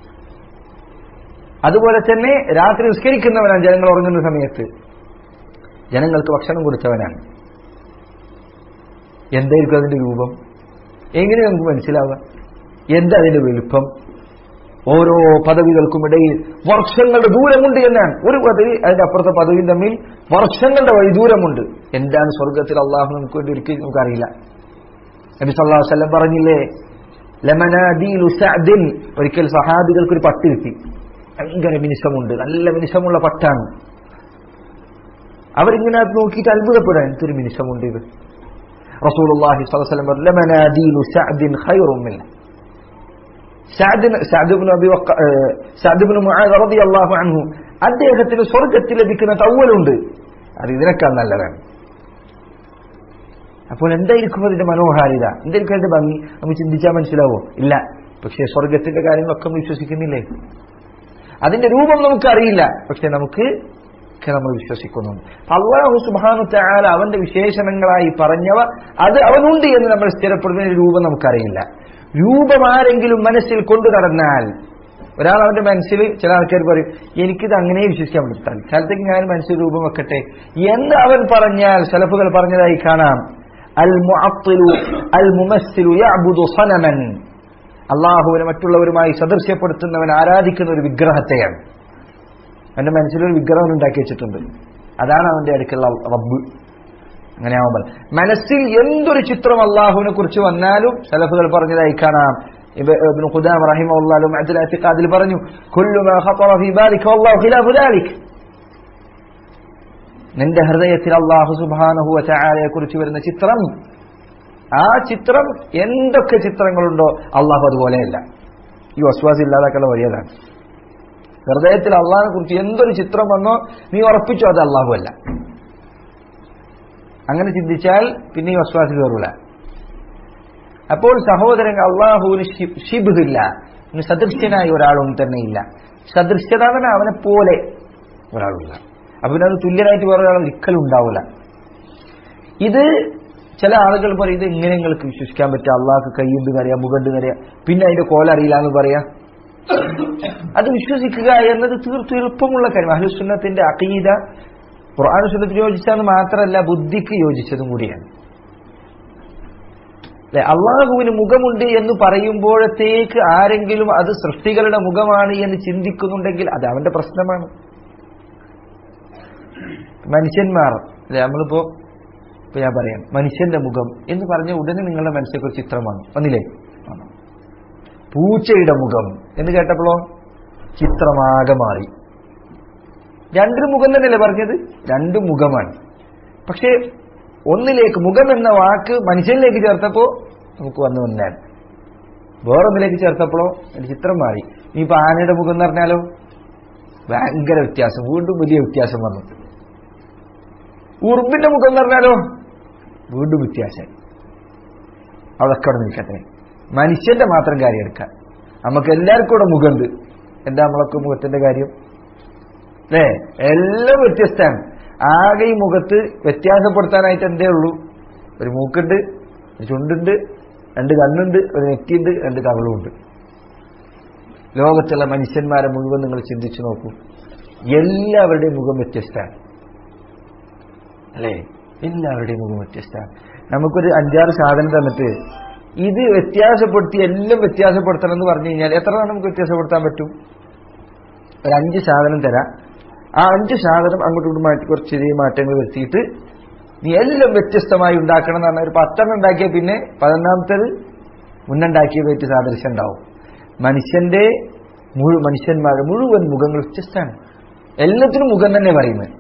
അതുപോലെ തന്നെ രാത്രി നിസ്കരിക്കുന്നവനാണ് ജനങ്ങൾ ഉറങ്ങുന്ന സമയത്ത് ജനങ്ങൾക്ക് ഭക്ഷണം കൊടുത്തവനാണ് എന്തായിരിക്കും അതിന്റെ രൂപം എങ്ങനെ നമുക്ക് മനസ്സിലാവുക എന്താ അതിന്റെ വലുപ്പം ഓരോ പദവികൾക്കും ഇടയിൽ വർഷങ്ങളുടെ ദൂരമുണ്ട് എന്നാണ് ഒരു പദവി അതിന്റെ അപ്പുറത്തെ പദവിയും തമ്മിൽ വർഷങ്ങളുടെ വഴി ദൂരമുണ്ട് എന്താണ് സ്വർഗത്തിൽ അള്ളാഹു നമുക്ക് വേണ്ടി ഒരിക്കലും നമുക്കറിയില്ല നബി സല്ലല്ലാഹു അലൈഹി വസല്ലം പറഞ്ഞില്ലേ ലമനാദീലു സഅദിൻ ഒരിക്കൽ സഹാബികൾക്ക് ഒരു പട്ട് കിട്ടി ഭയങ്കര മിനിസമുണ്ട് നല്ല മിനിസമുള്ള പട്ടാണ് അവരിങ്ങനെ അത് നോക്കിയിട്ട് അത്ഭുതപ്പെടാൻ എന്തൊരു മിനിസമുണ്ട് ഇത് റസൂലുള്ളാഹി സ്വല്ലല്ലാഹു അലൈഹി വസല്ലം പറഞ്ഞു ലമനാദീലു സഅദിൻ ഖൈറും മിൻ സഅദിന് സഅദ് ഇബ്നു അബി വഖ ഏഹ് സഅദ് ഇബ്നു മുആദ് റളിയല്ലാഹു അൻഹു അദ്ദേഹത്തിന് സ്വർഗ്ഗത്തിൽ ലഭിക്കുന്ന തവ്വലുണ്ട് അത് ഇതിനേക്കാൾ നല്ലതാണ് അപ്പോൾ എന്തായിരിക്കും അതിന്റെ മനോഹാരിത എന്തായിരിക്കും അതിന്റെ ഭംഗി നമുക്ക് ചിന്തിച്ചാൽ മനസ്സിലാവോ ഇല്ല പക്ഷേ സ്വർഗത്തിന്റെ കാര്യങ്ങളൊക്കെ നമ്മൾ വിശ്വസിക്കുന്നില്ലേ അതിന്റെ രൂപം നമുക്കറിയില്ല പക്ഷെ നമുക്ക് ഒക്കെ നമ്മൾ വിശ്വസിക്കുന്നു അള്ളാഹു സുബാനു ചാല അവന്റെ വിശേഷണങ്ങളായി പറഞ്ഞവ അത് അവനുണ്ട് എന്ന് നമ്മൾ സ്ഥിരപ്പെടുന്ന രൂപം നമുക്കറിയില്ല രൂപം ആരെങ്കിലും മനസ്സിൽ കൊണ്ടു നടന്നാൽ ഒരാൾ അവന്റെ മനസ്സിൽ ചില ആൾക്കാർ പറയും എനിക്കിത് അങ്ങനെ വിശ്വസിക്കാൻ പറ്റും തൽക്കാലത്തേക്ക് ഞാൻ മനസ്സിൽ രൂപം വെക്കട്ടെ എന്ന് അവൻ പറഞ്ഞാൽ സലഫുകൾ പറഞ്ഞതായി കാണാം അൽ മുഅത്തിലു അൽ മുമസ്സിലു യഅബുദു സനമൻ അള്ളാഹുവിനെ മറ്റുള്ളവരുമായി സദൃശ്യപ്പെടുത്തുന്നവൻ ആരാധിക്കുന്ന ഒരു വിഗ്രഹത്തെയാണ് അവന്റെ മനസ്സിലൊരു വിഗ്രഹം ഉണ്ടാക്കി വെച്ചിട്ടുണ്ട് അതാണ് അവന്റെ അടുക്കുള്ള റബ്ബ് അങ്ങനെ ആവുമ്പോൾ മനസ്സിൽ എന്തൊരു ചിത്രം അള്ളാഹുവിനെ കുറിച്ച് വന്നാലും സലഫുകൾ പറഞ്ഞതായി കാണാം ഇബ്നു ഖുദാം റഹിമഹുല്ലാഹു മഅദുൽ അത്തിഖാദിൽ പറഞ്ഞു കുല്ലു മാ ഖതറ ഫീ ബാലിക വല്ലാഹു ഖിലാഫു ദാലിക് നിന്റെ ഹൃദയത്തിൽ അള്ളാഹു സുബ്ഹാനഹു വതആലയെ കുറിച്ച് വരുന്ന ചിത്രം ആ ചിത്രം എന്തൊക്കെ ചിത്രങ്ങളുണ്ടോ അള്ളാഹു അതുപോലെയല്ല ഈ വസ്വാസ് ഇല്ലാതാക്കുള്ള വഴിയതാണ് ഹൃദയത്തിൽ അള്ളാഹിനെ കുറിച്ച് എന്തൊരു ചിത്രം വന്നോ നീ ഉറപ്പിച്ചോ അത് അള്ളാഹു അല്ല അങ്ങനെ ചിന്തിച്ചാൽ പിന്നെ ഈ വസ്വാസിൽ കയറൂല അപ്പോൾ സഹോദരൻ അള്ളാഹുവിന് ഷിബില്ല സദൃശ്യനായ ഒരാളും തന്നെ ഇല്ല സദൃശ്യത തന്നെ അവനെ പോലെ ഒരാളില്ല അപ്പൊ പിന്നെ അത് തുല്യനായിട്ട് വേറെ ഒരാൾ ഒരിക്കലും ഉണ്ടാവില്ല ഇത് ചില ആളുകൾ പറയും ഇത് എങ്ങനെ നിങ്ങൾക്ക് വിശ്വസിക്കാൻ പറ്റുക അള്ളാഹ്ക്ക് കൈയുണ്ട് അറിയാം മുഖണ്ട് അറിയാം പിന്നെ അതിന്റെ കോല അറിയില്ല എന്ന് പറയാ അത് വിശ്വസിക്കുക എന്നത് തീർത്തും എളുപ്പമുള്ള കാര്യം അഹ്ലുസുന്നത്തിന്റെ അഖീദ ഖുർആൻ സുന്നത്തിന് യോജിച്ചതെന്ന് മാത്രമല്ല ബുദ്ധിക്ക് യോജിച്ചതും കൂടിയാണ് അല്ലെ അള്ളാഹുവിന് മുഖമുണ്ട് എന്ന് പറയുമ്പോഴത്തേക്ക് ആരെങ്കിലും അത് സൃഷ്ടികളുടെ മുഖമാണ് എന്ന് ചിന്തിക്കുന്നുണ്ടെങ്കിൽ അത് അവന്റെ പ്രശ്നമാണ് മനുഷ്യന്മാർ അല്ലെ നമ്മളിപ്പോ ഇപ്പൊ ഞാൻ പറയാം മനുഷ്യന്റെ മുഖം എന്ന് പറഞ്ഞ ഉടനെ നിങ്ങളുടെ മനസ്സിലേക്ക് ഒരു ചിത്രമാണ് വന്നില്ലേ പൂച്ചയുടെ മുഖം എന്ന് കേട്ടപ്പോഴോ ചിത്രമാകെ മാറി രണ്ട് മുഖം തന്നെയല്ലേ പറഞ്ഞത് രണ്ട് മുഖമാണ് പക്ഷേ ഒന്നിലേക്ക് മുഖം എന്ന വാക്ക് മനുഷ്യനിലേക്ക് ചേർത്തപ്പോ നമുക്ക് വന്നു വന്നാണ് വേറൊന്നിലേക്ക് ചേർത്തപ്പോഴോ അതിന്റെ ചിത്രം മാറി ഇനിയിപ്പോ ആനയുടെ മുഖം എന്ന് പറഞ്ഞാലോ ഭയങ്കര വ്യത്യാസം വീണ്ടും വലിയ വ്യത്യാസം വന്നു ഉറുമ്പിന്റെ മുഖം എന്ന് പറഞ്ഞാലോ വീണ്ടും വ്യത്യാസം അതൊക്കെ അവിടെ നിൽക്കട്ടെ മനുഷ്യന്റെ മാത്രം കാര്യം എടുക്കാം നമുക്ക് എല്ലാവർക്കും കൂടെ മുഖമുണ്ട് എന്താ നമ്മളൊക്കെ മുഖത്തിന്റെ കാര്യം അല്ലേ എല്ലാം വ്യത്യസ്തമാണ് ആകെ ഈ മുഖത്ത് വ്യത്യാസപ്പെടുത്താനായിട്ട് എന്തേ ഉള്ളൂ ഒരു മൂക്കുണ്ട് ഒരു ചുണ്ടുണ്ട് രണ്ട് കണ്ണുണ്ട് ഒരു നെറ്റിയുണ്ട് രണ്ട് കവളുമുണ്ട് ലോകത്തുള്ള മനുഷ്യന്മാരെ മുഴുവൻ നിങ്ങൾ ചിന്തിച്ചു നോക്കൂ എല്ലാവരുടെയും മുഖം വ്യത്യസ്തമാണ് അല്ലേ എല്ലാവരുടെയും മുഖം വ്യത്യസ്തമാണ് നമുക്കൊരു അഞ്ചാറ് സാധനം തന്നിട്ട് ഇത് വ്യത്യാസപ്പെടുത്തി എല്ലാം വ്യത്യാസപ്പെടുത്തണം എന്ന് പറഞ്ഞു കഴിഞ്ഞാൽ എത്ര നമുക്ക് വ്യത്യാസപ്പെടുത്താൻ പറ്റും ഒരു അഞ്ച് സാധനം തരാം ആ അഞ്ച് സാധനം അങ്ങോട്ടും ഇങ്ങോട്ടും മാറ്റി കുറച്ച് ചെറിയ മാറ്റങ്ങൾ വരുത്തിയിട്ട് നീ എല്ലാം വ്യത്യസ്തമായി ഉണ്ടാക്കണം എന്ന് പറഞ്ഞാൽ ഒരു പത്തെണ്ണം ഉണ്ടാക്കിയ പിന്നെ പതിനൊന്നാമത്തേത് മുന്നുണ്ടാക്കിയതായിട്ട് സാദൃശ്യം ഉണ്ടാവും മനുഷ്യന്റെ മുഴു മനുഷ്യന്മാരുടെ മുഴുവൻ മുഖങ്ങൾ വ്യത്യസ്തമാണ് എല്ലാത്തിനും മുഖം തന്നെ പറയുന്നത്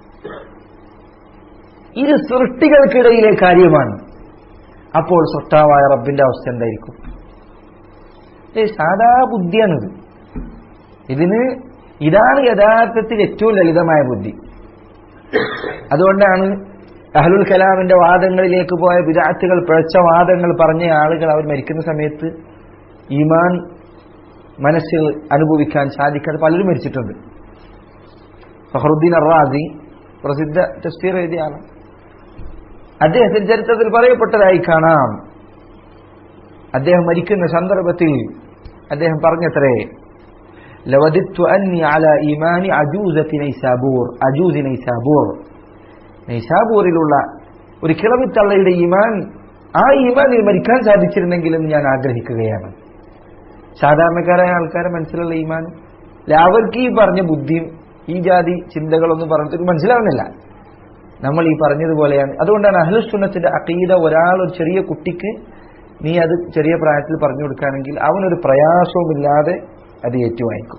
ഇത് സൃഷ്ടികൾക്കിടയിലെ കാര്യമാണ് അപ്പോൾ സൃഷ്ടാവായ റബ്ബിന്റെ അവസ്ഥ എന്തായിരിക്കും ഏ സാധാ ബുദ്ധിയാണിത് ഇതിന് ഇതാണ് യഥാർത്ഥത്തിൽ ഏറ്റവും ലളിതമായ ബുദ്ധി അതുകൊണ്ടാണ് അഹ്ലുൽ കലാമിന്റെ വാദങ്ങളിലേക്ക് പോയ വിദാർത്ഥികൾ പിഴച്ച വാദങ്ങൾ പറഞ്ഞ ആളുകൾ അവർ മരിക്കുന്ന സമയത്ത് ഈമാൻ മനസ്സിൽ അനുഭവിക്കാൻ സാധിക്കാതെ പലരും മരിച്ചിട്ടുണ്ട് ഫഹറുദ്ദീൻ അറാദി പ്രസിദ്ധ തസ്തീർ എഴുതിയ ആളാണ് അദ്ദേഹത്തിന്റെ ചരിത്രത്തിൽ പറയപ്പെട്ടതായി കാണാം അദ്ദേഹം മരിക്കുന്ന സന്ദർഭത്തിൽ അദ്ദേഹം പറഞ്ഞത്രേ ലവദിത്തു അന്നി അല ഈമാനി അജൂസത്തി നൈസാബൂർ അജൂസി നൈസാബൂർ നൈസാബൂറിലുള്ള ഒരു കിളവിത്തള്ളയുടെ ഈമാൻ ആ ഈമാനിൽ മരിക്കാൻ സാധിച്ചിരുന്നെങ്കിലും ഞാൻ ആഗ്രഹിക്കുകയാണ് സാധാരണക്കാരായ ആൾക്കാരെ മനസ്സിലുള്ള ഈമാൻ അല്ല അവർക്ക് ഈ പറഞ്ഞ ബുദ്ധിയും ഈ ജാതി ചിന്തകളൊന്നും പറഞ്ഞിട്ട് മനസ്സിലാവുന്നില്ല നമ്മൾ ഈ പറഞ്ഞതുപോലെയാണ് അതുകൊണ്ടാണ് അഹ്ലുസുന്നത്തിന്റെ അക്കീത ഒരാൾ ഒരു ചെറിയ കുട്ടിക്ക് നീ അത് ചെറിയ പ്രായത്തിൽ പറഞ്ഞു കൊടുക്കുകയാണെങ്കിൽ അവനൊരു പ്രയാസവുമില്ലാതെ അത് ഏറ്റുവാങ്ങിക്കും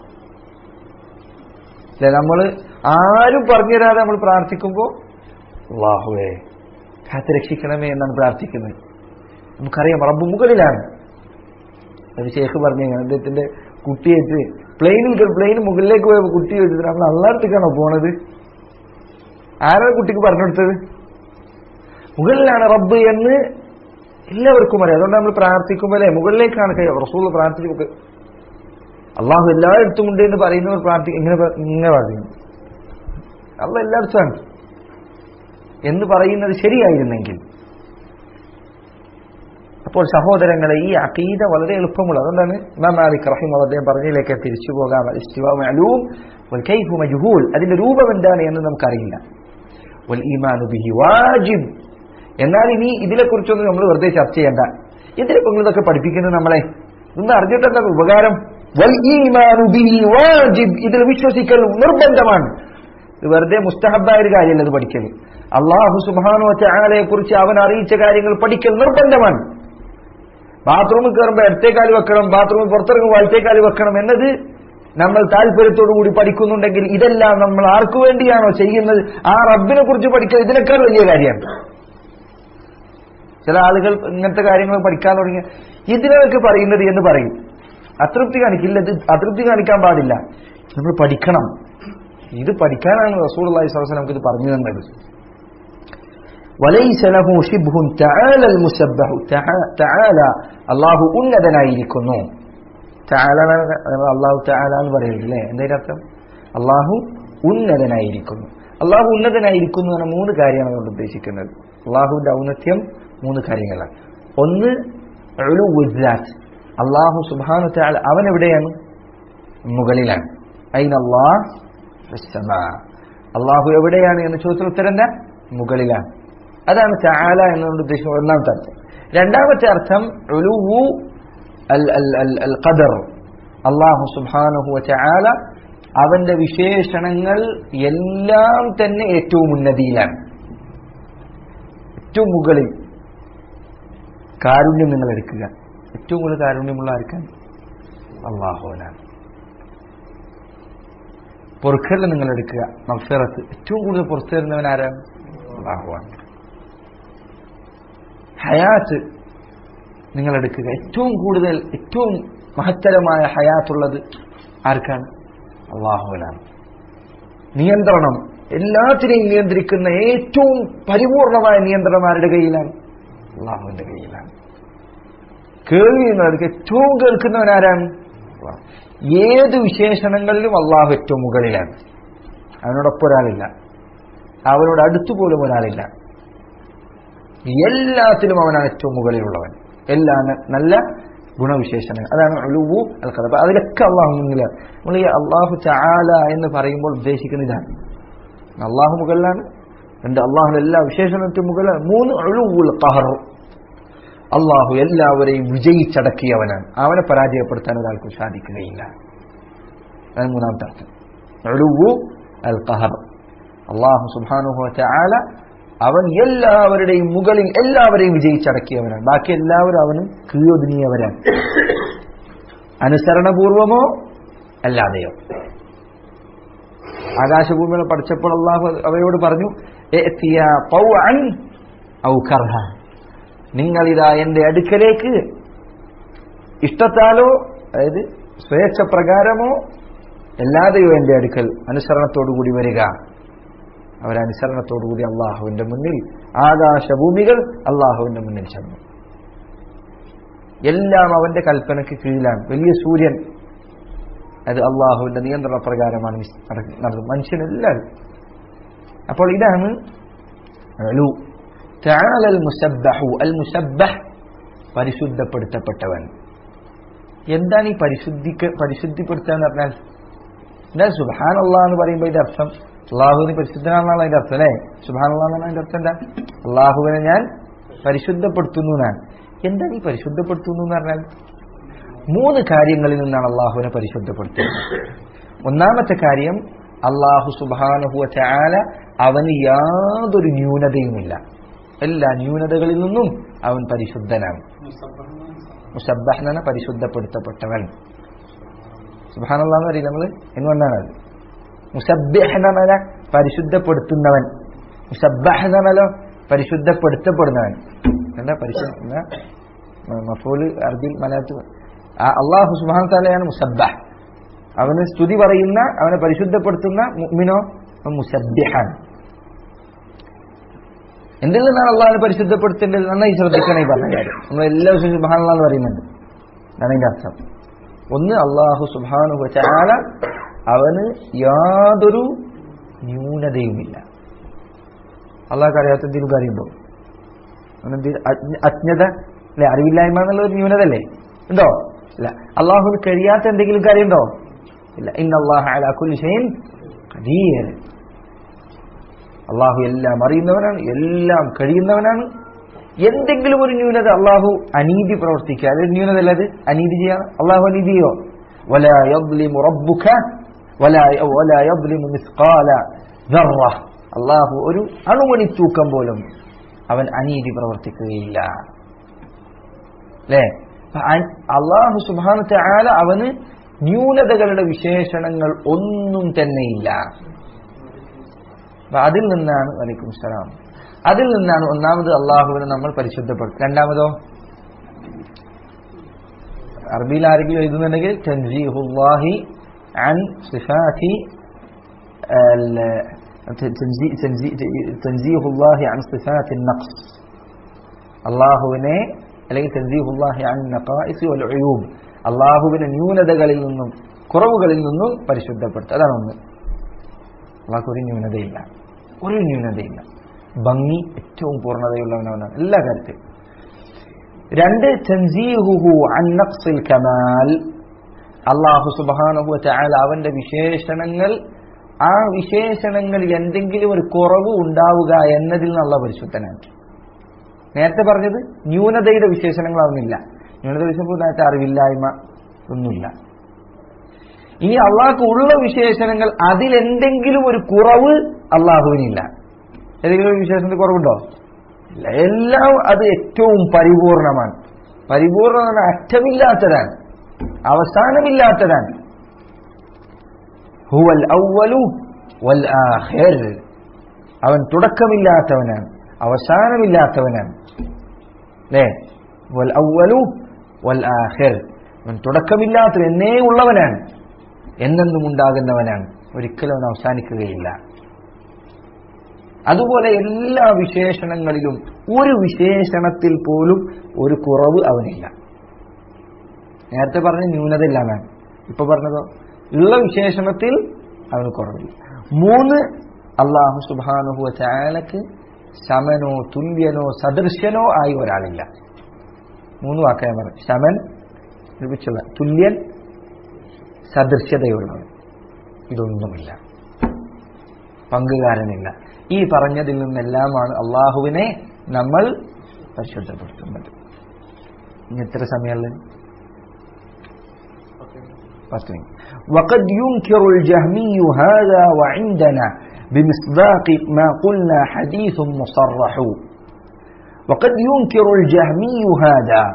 അല്ലെ നമ്മൾ ആരും പറഞ്ഞു തരാതെ നമ്മൾ പ്രാർത്ഥിക്കുമ്പോൾ അള്ളാഹുവേ കാത്ത് രക്ഷിക്കണമേ എന്നാണ് പ്രാർത്ഥിക്കുന്നത് നമുക്കറിയാം റബ്ബ് മുകളിലാണ് അത് ഷേഖ് പറഞ്ഞു അദ്ദേഹത്തിന്റെ കുട്ടിയേറ്റ് പ്ലെയിനിൽ പ്ലെയിൻ മുകളിലേക്ക് പോയപ്പോൾ കുട്ടി വെച്ചിട്ട് നമ്മൾ അള്ളാടത്തേക്കാണോ പോണത് ആരാണ് കുട്ടിക്ക് പറഞ്ഞു കൊടുത്തത് മുകളിലാണ് റബ്ബ് എന്ന് എല്ലാവർക്കും അറിയാം അതുകൊണ്ട് നമ്മൾ പ്രാർത്ഥിക്കുമ്പോൾ അല്ലേ മുകളിലേക്കാണ് കൈ റസൂൾ പ്രാർത്ഥിച്ചു അള്ളാഹു എല്ലായിടത്തും ഉണ്ട് എന്ന് പറയുന്നവർ പ്രാർത്ഥിക്കും ഇങ്ങനെ പ- ഇങ്ങനെ പ്രാർത്ഥിക്കും അള്ള എല്ലായിടത്തുമാണ് എന്ന് പറയുന്നത് ശരിയായിരുന്നെങ്കിൽ അപ്പോൾ സഹോദരങ്ങളെ ഈ അഖീദ വളരെ എളുപ്പമുള്ള അതുകൊണ്ടാണ് ഇമാം മാലിക് റഹിം അദ്ദേഹം പറഞ്ഞതിലേക്ക് തിരിച്ചു പോകാം ഇസ്തിവാ മഅലൂം വൽ കൈഫു മജ്ഹൂൽ അതിന്റെ രൂപം എന്താണ് എന്ന് നമുക്കറിയില്ല വൽ ഈമാനു ബിഹി വാജിബ് എന്നാൽ ഇനി ഇതിനെക്കുറിച്ചൊന്നും നമ്മൾ വെറുതെ ചർച്ച ചെയ്യണ്ട ഇതിനിപ്പോ നിങ്ങൾ ഇതൊക്കെ പഠിപ്പിക്കുന്നത് നമ്മളെ ഇന്ന് അറിഞ്ഞിട്ടെന്താ ഉപകാരം വൽ ഈമാനു ബിഹി വാജിബ് ഇതിൽ വിശ്വസിക്കൽ നിർബന്ധമാണ് ഇത് വെറുതെ മുസ്തഹബായ ഒരു കാര്യമല്ല ഇത് പഠിക്കൽ അള്ളാഹു സുബാനു ചാലയെ കുറിച്ച് അവൻ അറിയിച്ച കാര്യങ്ങൾ പഠിക്കൽ നിർബന്ധമാണ് ബാത്റൂമിൽ കയറുമ്പോൾ ഇടത്തേക്കാല് വെക്കണം ബാത്റൂമിൽ പുറത്തിറങ്ങുമ്പോൾ വലത്തേക്കാല് വെക്കണം എന്നത് നമ്മൾ താല്പര്യത്തോടു കൂടി പഠിക്കുന്നുണ്ടെങ്കിൽ ഇതെല്ലാം നമ്മൾ ആർക്കു വേണ്ടിയാണോ ചെയ്യുന്നത് ആ റബ്ബിനെ കുറിച്ച് പഠിക്കുക ഇതിനേക്കാൾ വലിയ കാര്യമാണ് ചില ആളുകൾ ഇങ്ങനത്തെ കാര്യങ്ങൾ പഠിക്കാൻ തുടങ്ങിയ ഇതിനൊക്കെ പറയുന്നത് എന്ന് പറയും അതൃപ്തി കാണിക്കില്ല ഇത് അതൃപ്തി കാണിക്കാൻ പാടില്ല നമ്മൾ പഠിക്കണം ഇത് പഠിക്കാനാണ് റസൂൽ അള്ളഹി സ്വലം നമുക്ക് ഇത് പറഞ്ഞു തന്നത് وليس له شبه تعالى المسبح تع- تعالى الله ഉന്നതനായിരിക്കുന്നു تعالى എന്നാണ് അള്ളാഹു تعالى എന്ന് പറയുന്നത് അല്ലേ എന്തായാലും അർത്ഥം അള്ളാഹു ഉന്നതനായിരിക്കുന്നു അള്ളാഹു ഉന്നതനായിരിക്കുന്നു എന്ന മൂന്ന് കാര്യമാണ് നമ്മൾ ഉദ്ദേശിക്കുന്നത് അള്ളാഹുവിന്റെ ഔന്നത്യം മൂന്ന് കാര്യങ്ങളാണ് ഒന്ന് ഉലുവുദ്ദാത്ത്. അള്ളാഹു സുബാനു താല അവൻ എവിടെയാണ് മുകളിലാണ് അയിൻ അള്ളാഹ് അള്ളാഹു എവിടെയാണ് എന്ന് ചോദിച്ച ഉത്തരം എന്താ മുകളിലാണ് അതാണ് ചാല എന്നുകൊണ്ട് ഉദ്ദേശിക്കുന്നത് ഒന്നാമത്തെ അർത്ഥം രണ്ടാമത്തെ അർത്ഥം ഉലുവു അൽ അൽ അൽ അൽ ഖദർ അള്ളാഹു സുബാനുഹു ചാല അവന്റെ വിശേഷണങ്ങൾ എല്ലാം തന്നെ ഏറ്റവും ഉന്നതിയിലാണ് ഏറ്റവും മുകളിൽ കാരുണ്യം നിങ്ങൾ എടുക്കുക ഏറ്റവും കൂടുതൽ കാരുണ്യമുള്ള ആർക്കാണ് അള്ളാഹുവിനാണ് പൊറുക്കലിൽ നിങ്ങൾ എടുക്കുക മഫിറത്ത് ഏറ്റവും കൂടുതൽ പുറത്തു തരുന്നവൻ ആരാണ് അള്ളാഹുവാണ് ഹയാത്ത് നിങ്ങൾ എടുക്കുക ഏറ്റവും കൂടുതൽ ഏറ്റവും മഹത്തരമായ ഹയാത്തുള്ളത് ആർക്കാണ് അള്ളാഹുവിനാണ് നിയന്ത്രണം എല്ലാത്തിനെയും നിയന്ത്രിക്കുന്ന ഏറ്റവും പരിപൂർണമായ നിയന്ത്രണം ആരുടെ കയ്യിലാണ് അള്ളാഹുവിന്റെ കയ്യിലാണ് കേൾവി നിങ്ങൾക്ക് ഏറ്റവും കേൾക്കുന്നവൻ ആരാണ് അള്ളാഹ്. ഏത് വിശേഷണങ്ങളിലും അള്ളാഹു ഏറ്റവും മുകളിലാണ് അവനോടൊപ്പം ഒരാളില്ല അവനോട് അടുത്തുപോലും ഒരാളില്ല എല്ലാത്തിലും അവനാണ് ഏറ്റവും മുകളിലുള്ളവൻ എല്ലാ ന- നല്ല ഗുണവിശേഷണങ്ങൾ അതാണ് ഉലുവു അൽ ഖദബ് അതിലൊക്കെ അള്ളാഹു മുന്നിലാണ് നമ്മൾ ഈ അള്ളാഹു ചാല എന്ന് പറയുമ്പോൾ ഉദ്ദേശിക്കുന്ന ഇതാണ് അള്ളാഹു മുകളിലാണ് രണ്ട് അള്ളാഹുവിന്റെ എല്ലാ വിശേഷണത്തിനും മുകളിലാണ് മൂന്ന് ഉലുവുൽ ഖഹർ അള്ളാഹു എല്ലാവരെയും വിജയിച്ചടക്കിയവനാണ് അവനെ പരാജയപ്പെടുത്താൻ ഒരാൾക്കും സാധിക്കുകയില്ല അതാണ് മൂന്നാമത്തെ അർത്ഥം ഉലുവു അൽ ഖഹർ അള്ളാഹു സുബ്ഹാനഹു ചാല അവൻ എല്ലാവരുടെയും മുകളിൽ എല്ലാവരെയും വിജയിച്ചടക്കിയവനാണ് ബാക്കി എല്ലാവരും അവന് കീഴൊതുങ്ങിയവരാണ് അനുസരണപൂർവമോ അല്ലാതെയോ ആകാശഭൂമികളെ പഠിച്ചപ്പോൾ അള്ളാഹു അവരോട് പറഞ്ഞു "ഏത്തിയ തൗഅൻ ഔ കർഹ." നിങ്ങളിതാ എന്റെ അടുക്കലേക്ക് ഇഷ്ടത്താലോ അതായത് സ്വേച്ഛപ്രകാരമോ എല്ലാതെയോ എന്റെ അടുക്കൽ അനുസരണത്തോടുകൂടി വരിക അവരനുസരണത്തോടുകൂടി അള്ളാഹുവിന്റെ മുന്നിൽ ആകാശഭൂമികൾ അള്ളാഹുവിന്റെ മുന്നിൽ ചെന്നു എല്ലാം അവന്റെ കൽപ്പനയ്ക്ക് കീഴിലാണ് വലിയ സൂര്യൻ അത് അള്ളാഹുവിന്റെ നിയന്ത്രണ പ്രകാരമാണ് വിസ്- നടക്ക- നടന്നത് മനുഷ്യനെല്ലാവരും അപ്പോൾ ഇതാണ് അലു تعالى المسبح المسبح പരിശുദ്ധപ്പെടുത്തപ്പെട്ടവൻ എന്താണ് ഈ പരിശുദ്ധിക്ക് പരിശുദ്ധിപ്പെടുത്തുക എന്ന് പറഞ്ഞാൽ എന്താ സുബാൻ അള്ളാഹ് എന്ന് പറയുമ്പോൾ ഇതിന്റെ അർത്ഥം അള്ളാഹുവിന് പരിശുദ്ധനാണെന്നാണ് അതിന്റെ അർത്ഥം അല്ലേ സുബാൻ അള്ളാഹ് എന്ന് അതിന്റെ അർത്ഥം എന്താ അള്ളാഹുവിനെ ഞാൻ പരിശുദ്ധപ്പെടുത്തുന്നു എന്നാണ് എന്താണ് ഈ പരിശുദ്ധപ്പെടുത്തുന്നു എന്ന് പറഞ്ഞാൽ മൂന്ന് കാര്യങ്ങളിൽ നിന്നാണ് അള്ളാഹുവിനെ പരിശുദ്ധപ്പെടുത്തുന്നത് ഒന്നാമത്തെ കാര്യം അള്ളാഹു സുബാനഹുവ ചാല അവന് യാതൊരു ന്യൂനതയുമില്ല എല്ലാ ന്യൂനതകളിൽ നിന്നും അവൻ പരിശുദ്ധനാണ് മുസബ്ബഹ്ന പരിശുദ്ധപ്പെടുത്തപ്പെട്ടവൻ സുബാനല്ലാന്ന് പറയും നമ്മൾ എന്തുകൊണ്ടാണ് അത് മുസബ്ബഹ്നമല പരിശുദ്ധപ്പെടുത്തുന്നവൻ മുസബ്ബഹ്നമലോ പരിശുദ്ധപ്പെടുത്തപ്പെടുന്നവൻ എന്താ പരിശുദ്ധ എന്താ മഫൂല് അറബിൽ മലയാളത്തിൽ ആ അള്ളാഹു സുബാൻ താലയാണ് മുസബ്ബഹ് അവന് സ്തുതി പറയുന്ന അവനെ പരിശുദ്ധപ്പെടുത്തുന്ന മുഅ്മിനോ അവൻ മുസബ്ബിഹാണ് എന്തിൽ നിന്നാണ് അള്ളാഹിനെ പരിശുദ്ധപ്പെടുത്തേണ്ടത് നന്നായി ശ്രദ്ധിക്കണം ഈ പറഞ്ഞ കാര്യം നമ്മൾ എല്ലാ ദിവസവും സുബാനുള്ള എന്ന് പറയുന്നുണ്ട് അതാണ് അതിന്റെ അർത്ഥം ഒന്ന് അള്ളാഹു സുബാനു ചാല അവന് യാതൊരു ന്യൂനതയുമില്ല അള്ളാഹ് അറിയാത്ത എന്തെങ്കിലും കാര്യമുണ്ടോ അവനെന്തെങ്കിലും അജ്ഞ- അജ്ഞത അല്ലെ അറിവില്ലായ്മ എന്നുള്ള ഒരു ന്യൂനത അല്ലേ ഉണ്ടോ ഇല്ല അള്ളാഹുവിന് കഴിയാത്ത എന്തെങ്കിലും കാര്യമുണ്ടോ ഇല്ല ഇന്ന അള്ളാഹു അലാ കുല്ലി ഷൈഇൻ ഖദീർ അള്ളാഹു എല്ലാം അറിയുന്നവനാണ് എല്ലാം കഴിയുന്നവനാണ് എന്തെങ്കിലും ഒരു ന്യൂനത അള്ളാഹു അനീതി പ്രവർത്തിക്കുക അതൊരു ന്യൂനത അല്ലത് അനീതി ചെയ്യാണ് അള്ളാഹു അനീതിയോ ولا يظلم ربك ولا ولا يظلم مثقال ذرة അള്ളാഹു ഒരു അണുമണി തൂക്കം പോലും അവൻ അനീതി പ്രവർത്തിക്കുകയില്ല അല്ലേ അള്ളാഹു സുബാനത്തെ ആല അവന് ന്യൂനതകളുടെ വിശേഷണങ്ങൾ ഒന്നും തന്നെയില്ല അപ്പൊ അതിൽ നിന്നാണ് വലൈക്കും സലാം അതിൽ നിന്നാണ് ഒന്നാമത് അള്ളാഹുവിനെ നമ്മൾ പരിശുദ്ധപ്പെടുത്തുക രണ്ടാമതോ അറബിയിൽ ആരെങ്കിലും എഴുതുന്നുണ്ടെങ്കിൽ തൻസീഹുല്ലാഹി അൻ സിഫാത്തി തൻസീഹുല്ലാഹി അൻ സിഫാത്തി നഖ്സ് അള്ളാഹുവിനെ അല്ലെങ്കിൽ തൻസീഹുല്ലാഹി അൻ നഖായിസ് വൽ ഉയൂബ് അള്ളാഹുവിനെ ന്യൂനതകളിൽ നിന്നും കുറവുകളിൽ നിന്നും പരിശുദ്ധപ്പെടുത്തുക അതാണ് ഒന്ന് അള്ളാഹ്ക്ക് ഒരു ന്യൂനതയില്ല ഒരു ന്യൂനതയില്ല ഭംഗി ഏറ്റവും പൂർണ്ണതയുള്ളവനവനാണ് എല്ലാ കാര്യത്തിലും രണ്ട് തൻസീഹുഹു അൻ നഖ്സിൽ കമാൽ അള്ളാഹു സുബ്ഹാനഹു വതആല അവന്റെ വിശേഷണങ്ങൾ ആ വിശേഷണങ്ങളിൽ എന്തെങ്കിലും ഒരു കുറവ് ഉണ്ടാവുക എന്നതിൽ നിന്നുള്ള പരിശുദ്ധനാണ് നേരത്തെ പറഞ്ഞത് ന്യൂനതയുടെ വിശേഷണങ്ങളാവുന്നില്ല ന്യൂനത വിശേഷം നേരത്തെ അറിവില്ലായ്മ ഒന്നുമില്ല ഇനി അള്ളാഹ്ക്ക് ഉള്ള വിശേഷണങ്ങൾ അതിലെന്തെങ്കിലും ഒരു കുറവ് അള്ളാഹുവിനില്ല ഏതെങ്കിലും ഒരു വിശേഷണത്തിൽ കുറവുണ്ടോ ഇല്ല എല്ലാം അത് ഏറ്റവും പരിപൂർണമാണ് പരിപൂർണ അറ്റമില്ലാത്തതാണ് അവസാനമില്ലാത്തതാണ് ഹുവൽ ഔവലു വൽ ആഖിർ അവൻ തുടക്കമില്ലാത്തവനാണ് അവസാനമില്ലാത്തവനാണ് അല്ലേ വൽ ഔവലു വൽ ആഖിർ അവൻ തുടക്കമില്ലാത്ത എന്നേ ഉള്ളവനാണ് എന്നെന്നും ഉണ്ടാകുന്നവനാണ് ഒരിക്കലും അവൻ അവസാനിക്കുകയില്ല അതുപോലെ എല്ലാ വിശേഷണങ്ങളിലും ഒരു വിശേഷണത്തിൽ പോലും ഒരു കുറവ് അവനില്ല നേരത്തെ പറഞ്ഞ ന്യൂനത ഇല്ലാന്നാണ് ഇപ്പൊ പറഞ്ഞതോ ഉള്ള വിശേഷണത്തിൽ അവന് കുറവില്ല മൂന്ന് അള്ളാഹു സുബാനുഹുവ ചാലക്ക് സമനോ തുല്യനോ സദൃശ്യനോ ആയി ഒരാളില്ല മൂന്ന് വാക്കായ പറഞ്ഞു ശമൻ ലഭിച്ചുള്ള തുല്യൻ സദൃശ്യതയുള്ളവൻ ഇതൊന്നുമില്ല പങ്കുകാരനില്ല ഈ പറഞ്ഞതിൽ നിന്നെല്ലാമാണ് അള്ളാഹുവിനെ നമ്മൾ പരിശുദ്ധപ്പെടുത്തുന്നത് ഇനി എത്ര സമയമുള്ളത് പത്ത് മിനിറ്റ് وقد ينكر الجهمي هذا وعندنا بمصداق ما قلنا حديث مصرح وقد ينكر الجهمي هذا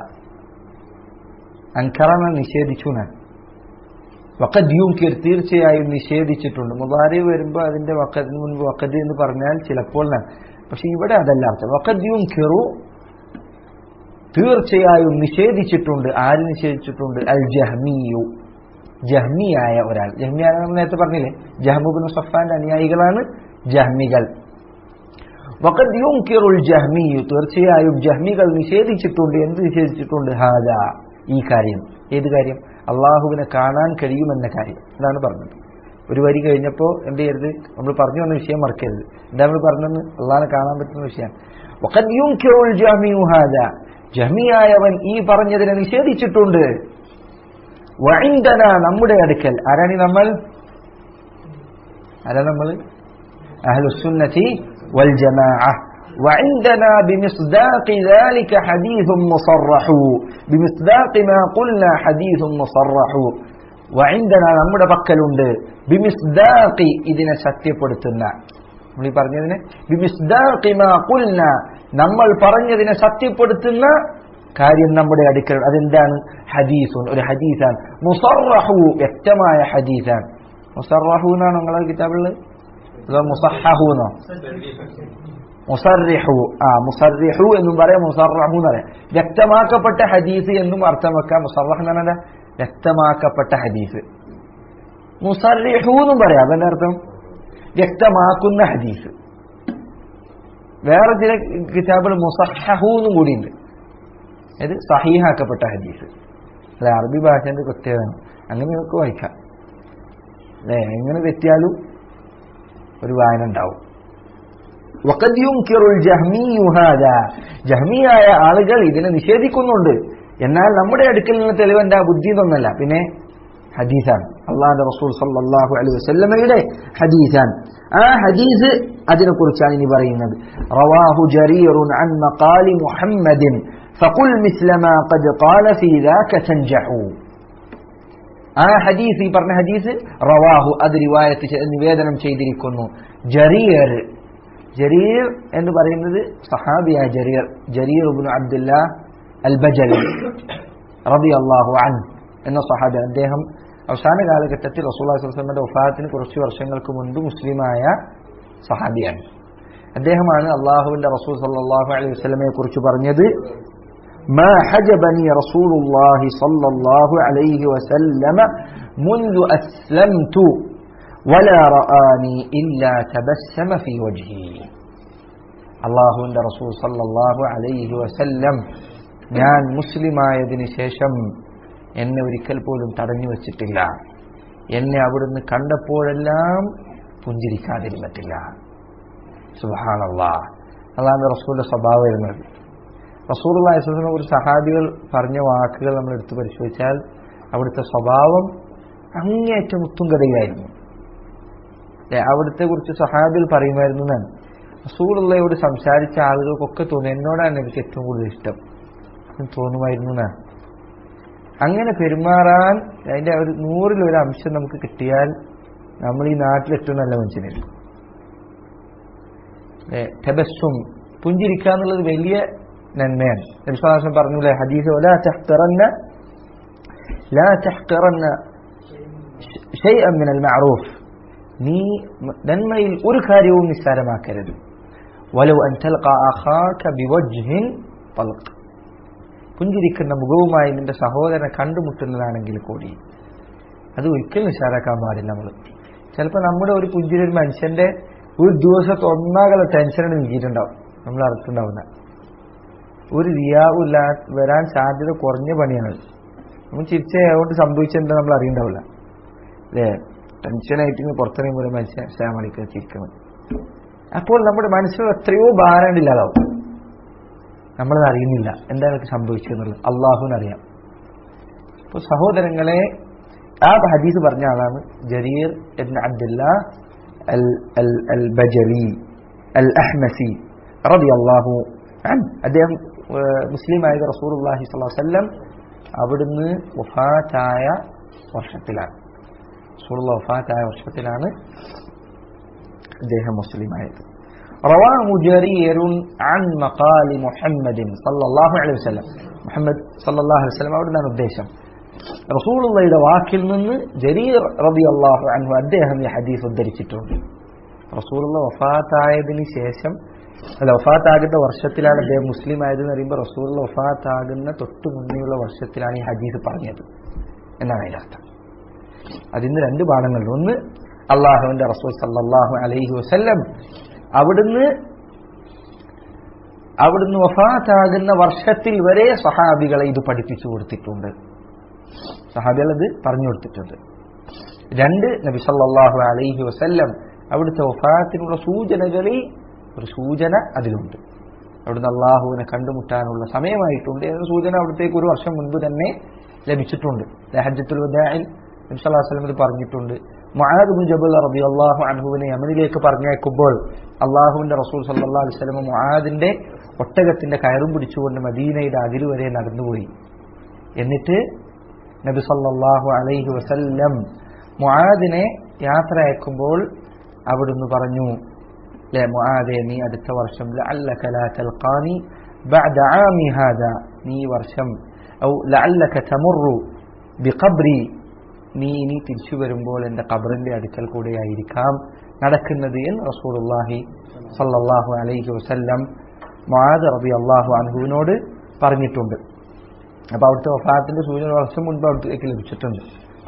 അൻകറന നിഷേധിച്ചുന വക്കത് യൂങ്കിർ തീർച്ചയായും നിഷേധിച്ചിട്ടുണ്ട് മുതാരി വരുമ്പോൾ അതിന്റെ വക്കത്തിന് മുൻപ് വക്കത് എന്ന് പറഞ്ഞാൽ ചിലപ്പോൾ ന- പക്ഷെ ഇവിടെ അതല്ല അർത്ഥം വക്കത് യൂങ്കിറു തീർച്ചയായും നിഷേധിച്ചിട്ടുണ്ട് ആര് നിഷേധിച്ചിട്ടുണ്ട് അൽ ജഹ്മിയു ജഹ്മിയായ ഒരാൾ ജഹ്മിയായ നമ്മൾ നേരത്തെ പറഞ്ഞില്ലേ ജഹ്മുബിൻ സഫാന്റെ അനുയായികളാണ് ജഹ്മികൾ വഖദ് യുൻകിറുൽ ജഹ്മിയു തീർച്ചയായും ജഹ്മികൾ നിഷേധിച്ചിട്ടുണ്ട് എന്ത് നിഷേധിച്ചിട്ടുണ്ട് ഹാദ ഈ കാര്യം ഏത് കാര്യം അള്ളാഹുവിനെ കാണാൻ കഴിയുമെന്ന കാര്യം അതാണ് പറഞ്ഞത് ഒരു വരി കഴിഞ്ഞപ്പോൾ എന്ത് ചെയ്യരുത് നമ്മൾ പറഞ്ഞു വന്ന വിഷയം മറക്കരുത് എന്താ നമ്മൾ പറഞ്ഞത് അള്ളാഹിനെ കാണാൻ പറ്റുന്ന വിഷയമാണ് വഖദ് യുൻകിറുൽ ജഹ്മിയു ഹാദ ജഹ്മിയായവൻ ഈ പറഞ്ഞതിനെ നിഷേധിച്ചിട്ടുണ്ട് വഇന്ദന നമ്മുടെ അടുക്കൽ ആരാണി നമ്മൾ ആരാ നമ്മൾ അഹ്ലുസുന്നതി വൽ ജമാഅ وعندنا بمصداق ذلك حديث مصرح بمصداق ما قلنا حديث مصرح وعندنا നമ്മുടെ പക്കലുണ്ട് ബിമിസ്ദാഖി ഇതിനെ സത്യപ്പെടുത്തുന്ന നമ്മൾ ഈ പറഞ്ഞതിനെ ബിമിസ്ദാഖി മാ ഖുൽന നമ്മൾ പറഞ്ഞതിനെ സത്യപ്പെടുത്തുന്ന കാര്യം നമ്മുടെ അടുക്കൽ അതെന്താണ് ഹദീസുൻ ഒരു ഹദീസാണ് മുസറഹു വ്യക്തമായ ഹദീസാണ് മുസറഹു എന്നാണ് നിങ്ങളെ കിതാബില് അതോ മുസഹഹു എന്നോ മുസറിഹു ആ മുസറിഹു എന്നും പറയാം മുസറഹു എന്ന് പറയാം വ്യക്തമാക്കപ്പെട്ട ഹദീസ് എന്നും അർത്ഥം വെക്കാം മുസറഹ് എന്ന് പറഞ്ഞാൽ വ്യക്തമാക്കപ്പെട്ട ഹദീസ് മുസറിഹു എന്നും പറയാം അതിന്റെ അർത്ഥം വ്യക്തമാക്കുന്ന ഹദീസ് വേറെ ചില കിതാബുകൾ മുസഹഹു എന്നും കൂടിയുണ്ട് ഇത് സഹീഹാക്കപ്പെട്ട ഹദീസ് അല്ലെ അറബി ഭാഷന്റെ പ്രത്യേകത അങ്ങനെ നമുക്ക് വായിക്കാം അല്ലെ എങ്ങനെ തെറ്റിയാലും ഒരു വായന ഉണ്ടാവും وقد ينكر الجهمي هذا ജഹ്മിയായ ആളുകൾ ഇതിനെ നിഷേധിക്കുന്നുണ്ട് എന്നാൽ നമ്മുടെ അടുക്കൽ നിന്ന് തെളിവ് എന്താ ബുദ്ധി എന്നൊന്നല്ല പിന്നെ ഹദീസാണ് അള്ളാഹുന്റെ റസൂൽ സല്ലല്ലാഹു അലൈഹി വസല്ലമയുടെ ഹദീസാണ് ആ ഹദീസ് അതിനെ കുറിച്ചാണ് ഇനി പറയുന്നത് റവാഹു ജരീറുൻ അൻ മഖാലി മുഹമ്മദിൻ فقل مثل ما قد قال في ذاك تنجح ആ ഹദീസ് ഈ പറഞ്ഞ ഹദീസ് റവാഹു അത് റിവായത്ത് ചെയ്ത് നിവേദനം ചെയ്തിരിക്കുന്നു ജറീർ ജറീർ എന്ന് പറയുന്നത് സഹാബിയായ ജറീർ ജറീർ ഇബ്നു അബ്ദുല്ല അൽ ബജൽ റബി അള്ളാഹു അൻ എന്ന സഹാബി അദ്ദേഹം അവസാന കാലഘട്ടത്തിൽ റസൂല്ലാസ്ലമയുടെ വഫാത്തിന് കുറച്ച് വർഷങ്ങൾക്ക് മുൻപ് മുസ്ലിമായ സഹാബിയാണ് അദ്ദേഹമാണ് അള്ളാഹുവിന്റെ റസൂൽ സല്ലാഹു അലൈഹി വസ്ലമയെ കുറിച്ച് പറഞ്ഞത് ما حجبني رسول الله صلى الله عليه وسلم منذ أسلمت ولا رآني إلا تبسم في وجهي الله عند رسول صلى الله عليه وسلم ഞാൻ മുസ്ലിമായതിനു ശേഷം എന്നെ ഒരിക്കൽ പോലും തടഞ്ഞു വച്ചിട്ടില്ല എന്നെ അവിടുന്ന് കണ്ടപ്പോഴെല്ലാം പുഞ്ചിരിക്കാതിരുന്നിട്ടില്ല സുബാനല്ലാ അതാണ് റസൂലിന്റെ സ്വഭാവം വരുന്നത് റസൂർലാഹിസ്ലിനെ കുറിച്ച് സഹാബികൾ പറഞ്ഞ വാക്കുകൾ നമ്മൾ എടുത്തു പരിശോധിച്ചാൽ അവിടുത്തെ സ്വഭാവം അങ്ങേയറ്റം ഉത്തുംഗതയിലായിരുന്നു അല്ലെ അവിടുത്തെ കുറിച്ച് സഹാബികൾ പറയുമായിരുന്നു എന്നാണ് റസൂലുള്ളയോട് സംസാരിച്ച ആളുകൾക്കൊക്കെ തോന്നി എന്നോടാണ് എനിക്ക് ഏറ്റവും കൂടുതൽ ഇഷ്ടം എന്ന് തോന്നുമായിരുന്നു എന്നാണ് അങ്ങനെ പെരുമാറാൻ അതിന്റെ ഒരു നൂറിൽ ഒരു അംശം നമുക്ക് കിട്ടിയാൽ നമ്മൾ ഈ നാട്ടിൽ ഏറ്റവും നല്ല മനുഷ്യനായിരുന്നു തെബസ്സും പുഞ്ചിരിക്കുക എന്നുള്ളത് വലിയ നന്മയാണ് വിശ്വാസം പറഞ്ഞില്ലേ ഹദീസ് ولا تحقرن لا تحقرن شيئا من المعروف നീ നന്മയിൽ ഒരു കാര്യവും നിസ്സാരമാക്കരുത് വലു അൻ തൽഖ അഖാക ബിവജ്ഹിൻ തൽഖ് പുഞ്ചിരിക്കുന്ന മുഖവുമായി നിന്റെ സഹോദരനെ കണ്ടുമുട്ടുന്നതാണെങ്കിൽ കൂടി അത് ഒരിക്കലും നിസ്സാരാക്കാൻ പാടില്ല നമ്മൾ ചിലപ്പോൾ നമ്മുടെ ഒരു പുഞ്ചിരി ഒരു മനുഷ്യന്റെ ഒരു ദിവസത്തെ ഒന്നാകല ടെൻഷനാണ് നീക്കിയിട്ടുണ്ടാവും നമ്മൾ അടുത്തുണ്ടാവുന്ന ഒരു റിയാവില്ല വരാൻ സാധ്യത കുറഞ്ഞ പണിയാണ് നമ്മൾ ചിരിച്ച അതുകൊണ്ട് സംഭവിച്ചെന്താ നമ്മൾ അറിയണ്ടാവില്ല അല്ലേ ടെൻഷനായിട്ട് ഇങ്ങനെ പുറത്തിറങ്ങുമ്പോൾ മനുഷ്യൻ ശ്യാമളിക്കുക ചിരിക്കണം അപ്പോൾ നമ്മുടെ മനസ്സിൽ എത്രയോ ഭാരമില്ലാതാവും നമ്മളത് അറിയുന്നില്ല എന്താണ് എനിക്ക് സംഭവിച്ചതെന്നുള്ളത് അള്ളാഹുവിനറിയാം അപ്പോൾ സഹോദരങ്ങളെ ആ ഹദീസ് പറഞ്ഞ ആളാണ് ജരീർ എന്ന അബ്ദുല്ല അൽ അൽ അൽ ബജലി അൽ അഹ്മസി റബി അള്ളാഹു അദ്ദേഹം മുസ്ലിം ആയത് റസൂൽ അള്ളാഹി സ്വല്ലം അവിടുന്ന് വഫാത്തായ വർഷത്തിലാണ് റസൂൽ വഫാത്തായ വർഷത്തിലാണ് അദ്ദേഹം മുസ്ലിം ആയത് رواه جرير عن مقال محمد صلى الله عليه وسلم മുഹമ്മദ് സല്ലല്ലാഹു അലൈഹി വസല്ലം അവിടുന്നാണ് ഉദ്ദേശം റസൂലുള്ളയുടെ വാക്കിൽ നിന്ന് ജരീർ റളിയല്ലാഹു അൻഹു അദ്ദേഹം ഈ ഹദീസ് ഉദ്ധരിച്ചിട്ടുണ്ട് റസൂലുള്ള വഫാത്തായതിനു ശേഷം അല്ല വഫാത്താകുന്ന വർഷത്തിലാണ് അദ്ദേഹം മുസ്ലിം ആയതെന്ന് പറയുമ്പോൾ റസൂലുള്ള വഫാത്താകുന്ന തൊട്ട് മുന്നേയുള്ള വർഷത്തിലാണ് ഈ ഹദീസ് പറഞ്ഞത് എന്നാണ് അതിന്റെ അർത്ഥം അതിന് രണ്ട് പാഠങ്ങളുണ്ട് ഒന്ന് അള്ളാഹുവിന്റെ റസൂൽ സല്ലല്ലാഹു അലൈഹി വസല്ലം അവിടുന്ന് അവിടുന്ന് വഫാത്താകുന്ന വർഷത്തിൽ വരെ സഹാബികളെ ഇത് പഠിപ്പിച്ചു കൊടുത്തിട്ടുണ്ട് സഹാബികൾ അത് പറഞ്ഞു കൊടുത്തിട്ടുണ്ട് രണ്ട് നബി സല്ലല്ലാഹു അലൈഹി വസല്ലം അവിടുത്തെ വഫാത്തിനുള്ള സൂചനകളിൽ ഒരു സൂചന അതിലുണ്ട് അവിടുന്ന് അള്ളാഹുവിനെ കണ്ടുമുട്ടാനുള്ള സമയമായിട്ടുണ്ട് എന്ന സൂചന അവിടത്തേക്ക് ഒരു വർഷം മുൻപ് തന്നെ ലഭിച്ചിട്ടുണ്ട് ഹജ്ജത്തുൽ വദാഇൽ നബി സല്ലല്ലാഹു അലൈഹി വസല്ലം ഇത് പറഞ്ഞിട്ടുണ്ട് മുആദ് ബിൻ ജബൽ റളിയല്ലാഹു അൻഹുവിനെ യമനിലേക്ക് പറഞ്ഞേക്കുമ്പോൾ അള്ളാഹുവിന്റെ റസൂൽ സല്ലല്ലാഹു അലൈഹി വസല്ലം മുആദിന്റെ ഒട്ടകത്തിന്റെ കയറും പിടിച്ചുകൊണ്ട് മദീനയുടെ അതിൽ വരെ നടന്നുപോയി എന്നിട്ട് നബി സല്ലല്ലാഹു അലൈഹി വസല്ലം മുആദിനെ യാത്ര അയക്കുമ്പോൾ അവിടുന്ന് പറഞ്ഞു ലേ മുആദെ നീ അടുത്ത വർഷം ലഅല്ലക ലാ തൽഖാനി ബഅദ ആമി ഹാദാ നീ വർഷം ഔ ലഅല്ലക തമുറു ബിഖബ്രി നീ ഇനി തിരിച്ചു വരുമ്പോൾ എൻ്റെ ഖബറിന്റെ അടുക്കൽ കൂടെയായിരിക്കാം നടക്കുന്നത് എന്ന് റസൂലുള്ളാഹി സല്ലല്ലാഹു അലൈഹി വസല്ലം മുആദ് റളിയല്ലാഹു അൻഹുവിനോട് പറഞ്ഞിട്ടുണ്ട് അപ്പൊ അവിടുത്തെ വഫാത്തിന്റെ സൂചന വർഷം മുൻപ് അവിടത്തേക്ക് ലഭിച്ചിട്ടുണ്ട്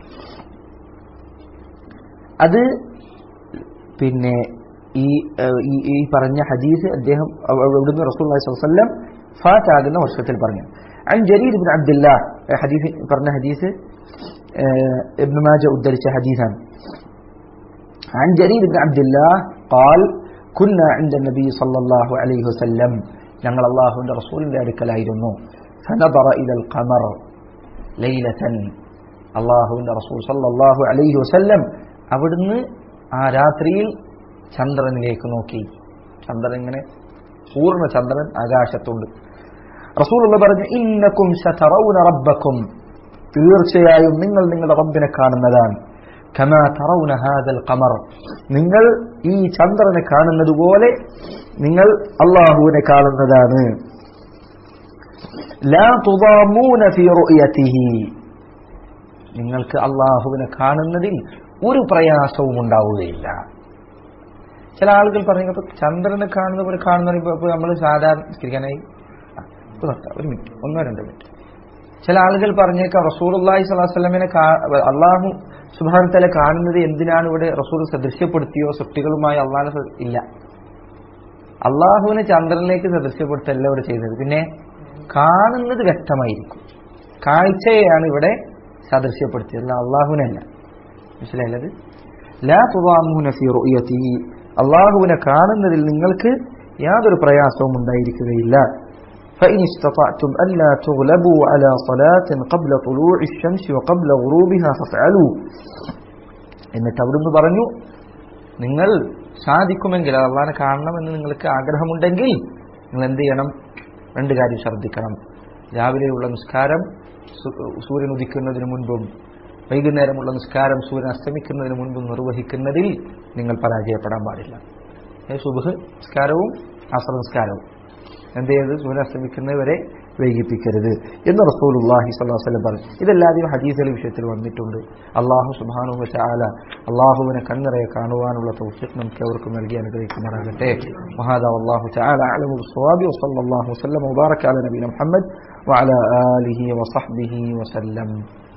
അത് പിന്നെ ഈ ഈ- ഈ പറഞ്ഞ ഹദീസ് അദ്ദേഹം അവ- അവിടുന്ന് റസൂലുള്ളാഹി സ്വല്ലല്ലാഹു അലൈഹി വസല്ലം ഫാത്താകുന്ന വർഷത്തിൽ പറഞ്ഞു عن جرير بن عبد الله حديث പറഞ്ഞ ഹദീസ് ابن ماجه ഉദ്ധരിച്ച ഹദീസാണ് عن جرير بن عبد الله قال كنا عند النبي صلى الله عليه وسلم ഞങ്ങൾ അള്ളാഹുവിന്റെ റസൂലിന്റെ അടുക്കലായിരുന്നു فنظر إلى القمر ليلة അള്ളാഹുവിന്റെ റസൂൽ സല്ലല്ലാഹു അലൈഹി വസല്ലം അവിടുന്ന് ആ രാത്രിയിൽ ചന്ദ്രനിലേക്ക് നോക്കി ചന്ദ്രൻ ഇങ്ങനെ പൂർണ്ണ ചന്ദ്രൻ ആകാശത്തുണ്ട് റസൂലുള്ള പറഞ്ഞു ഇന്നക്കും സതറൗന റബ്ബക്കും തീർച്ചയായും നിങ്ങൾ നിങ്ങളുടെ റബ്ബിനെ കാണുന്നതാണ് കമാ തറൗന ഹാദൽ ഖമർ നിങ്ങൾ ഈ ചന്ദ്രനെ കാണുന്നത് പോലെ നിങ്ങൾ അള്ളാഹുവിനെ കാണുന്നതാണ് ലാ തുദാമൂന ഫീ റുഅയതിഹി നിങ്ങൾക്ക് അള്ളാഹുവിനെ കാണുന്നതിൽ ഒരു പ്രയാസവും ഉണ്ടാവുകയില്ല ചില ആളുകൾ പറയുന്നത് ചന്ദ്രനെ കാണുന്ന പോലെ കാണുന്ന പറയുമ്പോൾ ഇപ്പോൾ നമ്മൾ സാധാരണ നിസ്കരിക്കാനായി ആ, ഇപ്പൊ നിർത്താം ഒരു മിനിറ്റ് ഒന്നോ രണ്ടോ മിനിറ്റ് ചില ആളുകൾ പറഞ്ഞേക്കാം റസൂൽ അള്ളാഹി സ്വലാസ്ലമിനെ അള്ളാഹു സുബാൻ തല കാണുന്നത് എന്തിനാണ് ഇവിടെ റസൂൽ സദൃശ്യപ്പെടുത്തിയോ സൃഷ്ടികളുമായി അള്ളാഹ് ഇല്ല അള്ളാഹുവിനെ ചന്ദ്രനിലേക്ക് സദൃശ്യപ്പെടുത്തല്ല ഇവിടെ ചെയ്തത് പിന്നെ കാണുന്നത് വ്യക്തമായിരിക്കും കാഴ്ചയെയാണ് ഇവിടെ സദൃശ്യപ്പെടുത്തിയത് അല്ല അള്ളാഹുവിനല്ല മനസ്സിലായത് ലാ തുവാമൂന ഫി റുഅയതിഹി അള്ളാഹുവിനെ കാണുന്നതിൽ നിങ്ങൾക്ക് യാതൊരു പ്രയാസവും ഉണ്ടായിരിക്കുകയില്ല فإن استطعتم ألا تغلبوا على صلاة قبل طلوع الشمس وقبل غروبها فافعلوا എന്നിട്ട് അവിടുന്ന് പറഞ്ഞു നിങ്ങൾ സാധിക്കുമെങ്കിൽ അള്ളാഹിനെ കാണണമെന്ന് നിങ്ങൾക്ക് ആഗ്രഹമുണ്ടെങ്കിൽ നിങ്ങൾ എന്ത് ചെയ്യണം രണ്ട് കാര്യം ശ്രദ്ധിക്കണം രാവിലെയുള്ള നിസ്കാരം സു- സൂര്യൻ ഉദിക്കുന്നതിന് മുൻപും വൈകുന്നേരമുള്ള നിസ്കാരം സൂര്യൻ അസ്തമിക്കുന്നതിന് മുൻപും നിർവഹിക്കുന്നതിൽ നിങ്ങൾ പരാജയപ്പെടാൻ പാടില്ല ഏ, സുബഹ് നിസ്കാരവും അസർ നിസ്കാരവും എന്ത് ചെയ്ത് സൂര്യൻ അസ്തമിക്കുന്നത് വരെ വൈകിപ്പിക്കരുത് എന്ന് റസൂലുള്ളാഹി സ്വല്ലല്ലാഹു അലൈഹി വസല്ലം പറഞ്ഞു ഇതെല്ലാവരും ഹദീസിലെ വിഷയത്തിൽ വന്നിട്ടുണ്ട് അള്ളാഹു സുബ്ഹാനഹു വ തആല അള്ളാഹുവിനെ കണ്ണിറയെ കാണുവാനുള്ള തൗഫീഖ് നമുക്ക് അവർക്ക് നൽകി അനുഗ്രഹിക്കുമാറാകട്ടെ വഹാദ വല്ലാഹു തആല അഅലമു ബിസ്സവാബി വസല്ലല്ലാഹു വസല്ലം വബാറക അല നബിയിന മുഹമ്മദ് وعلى آله وصحبه وسلم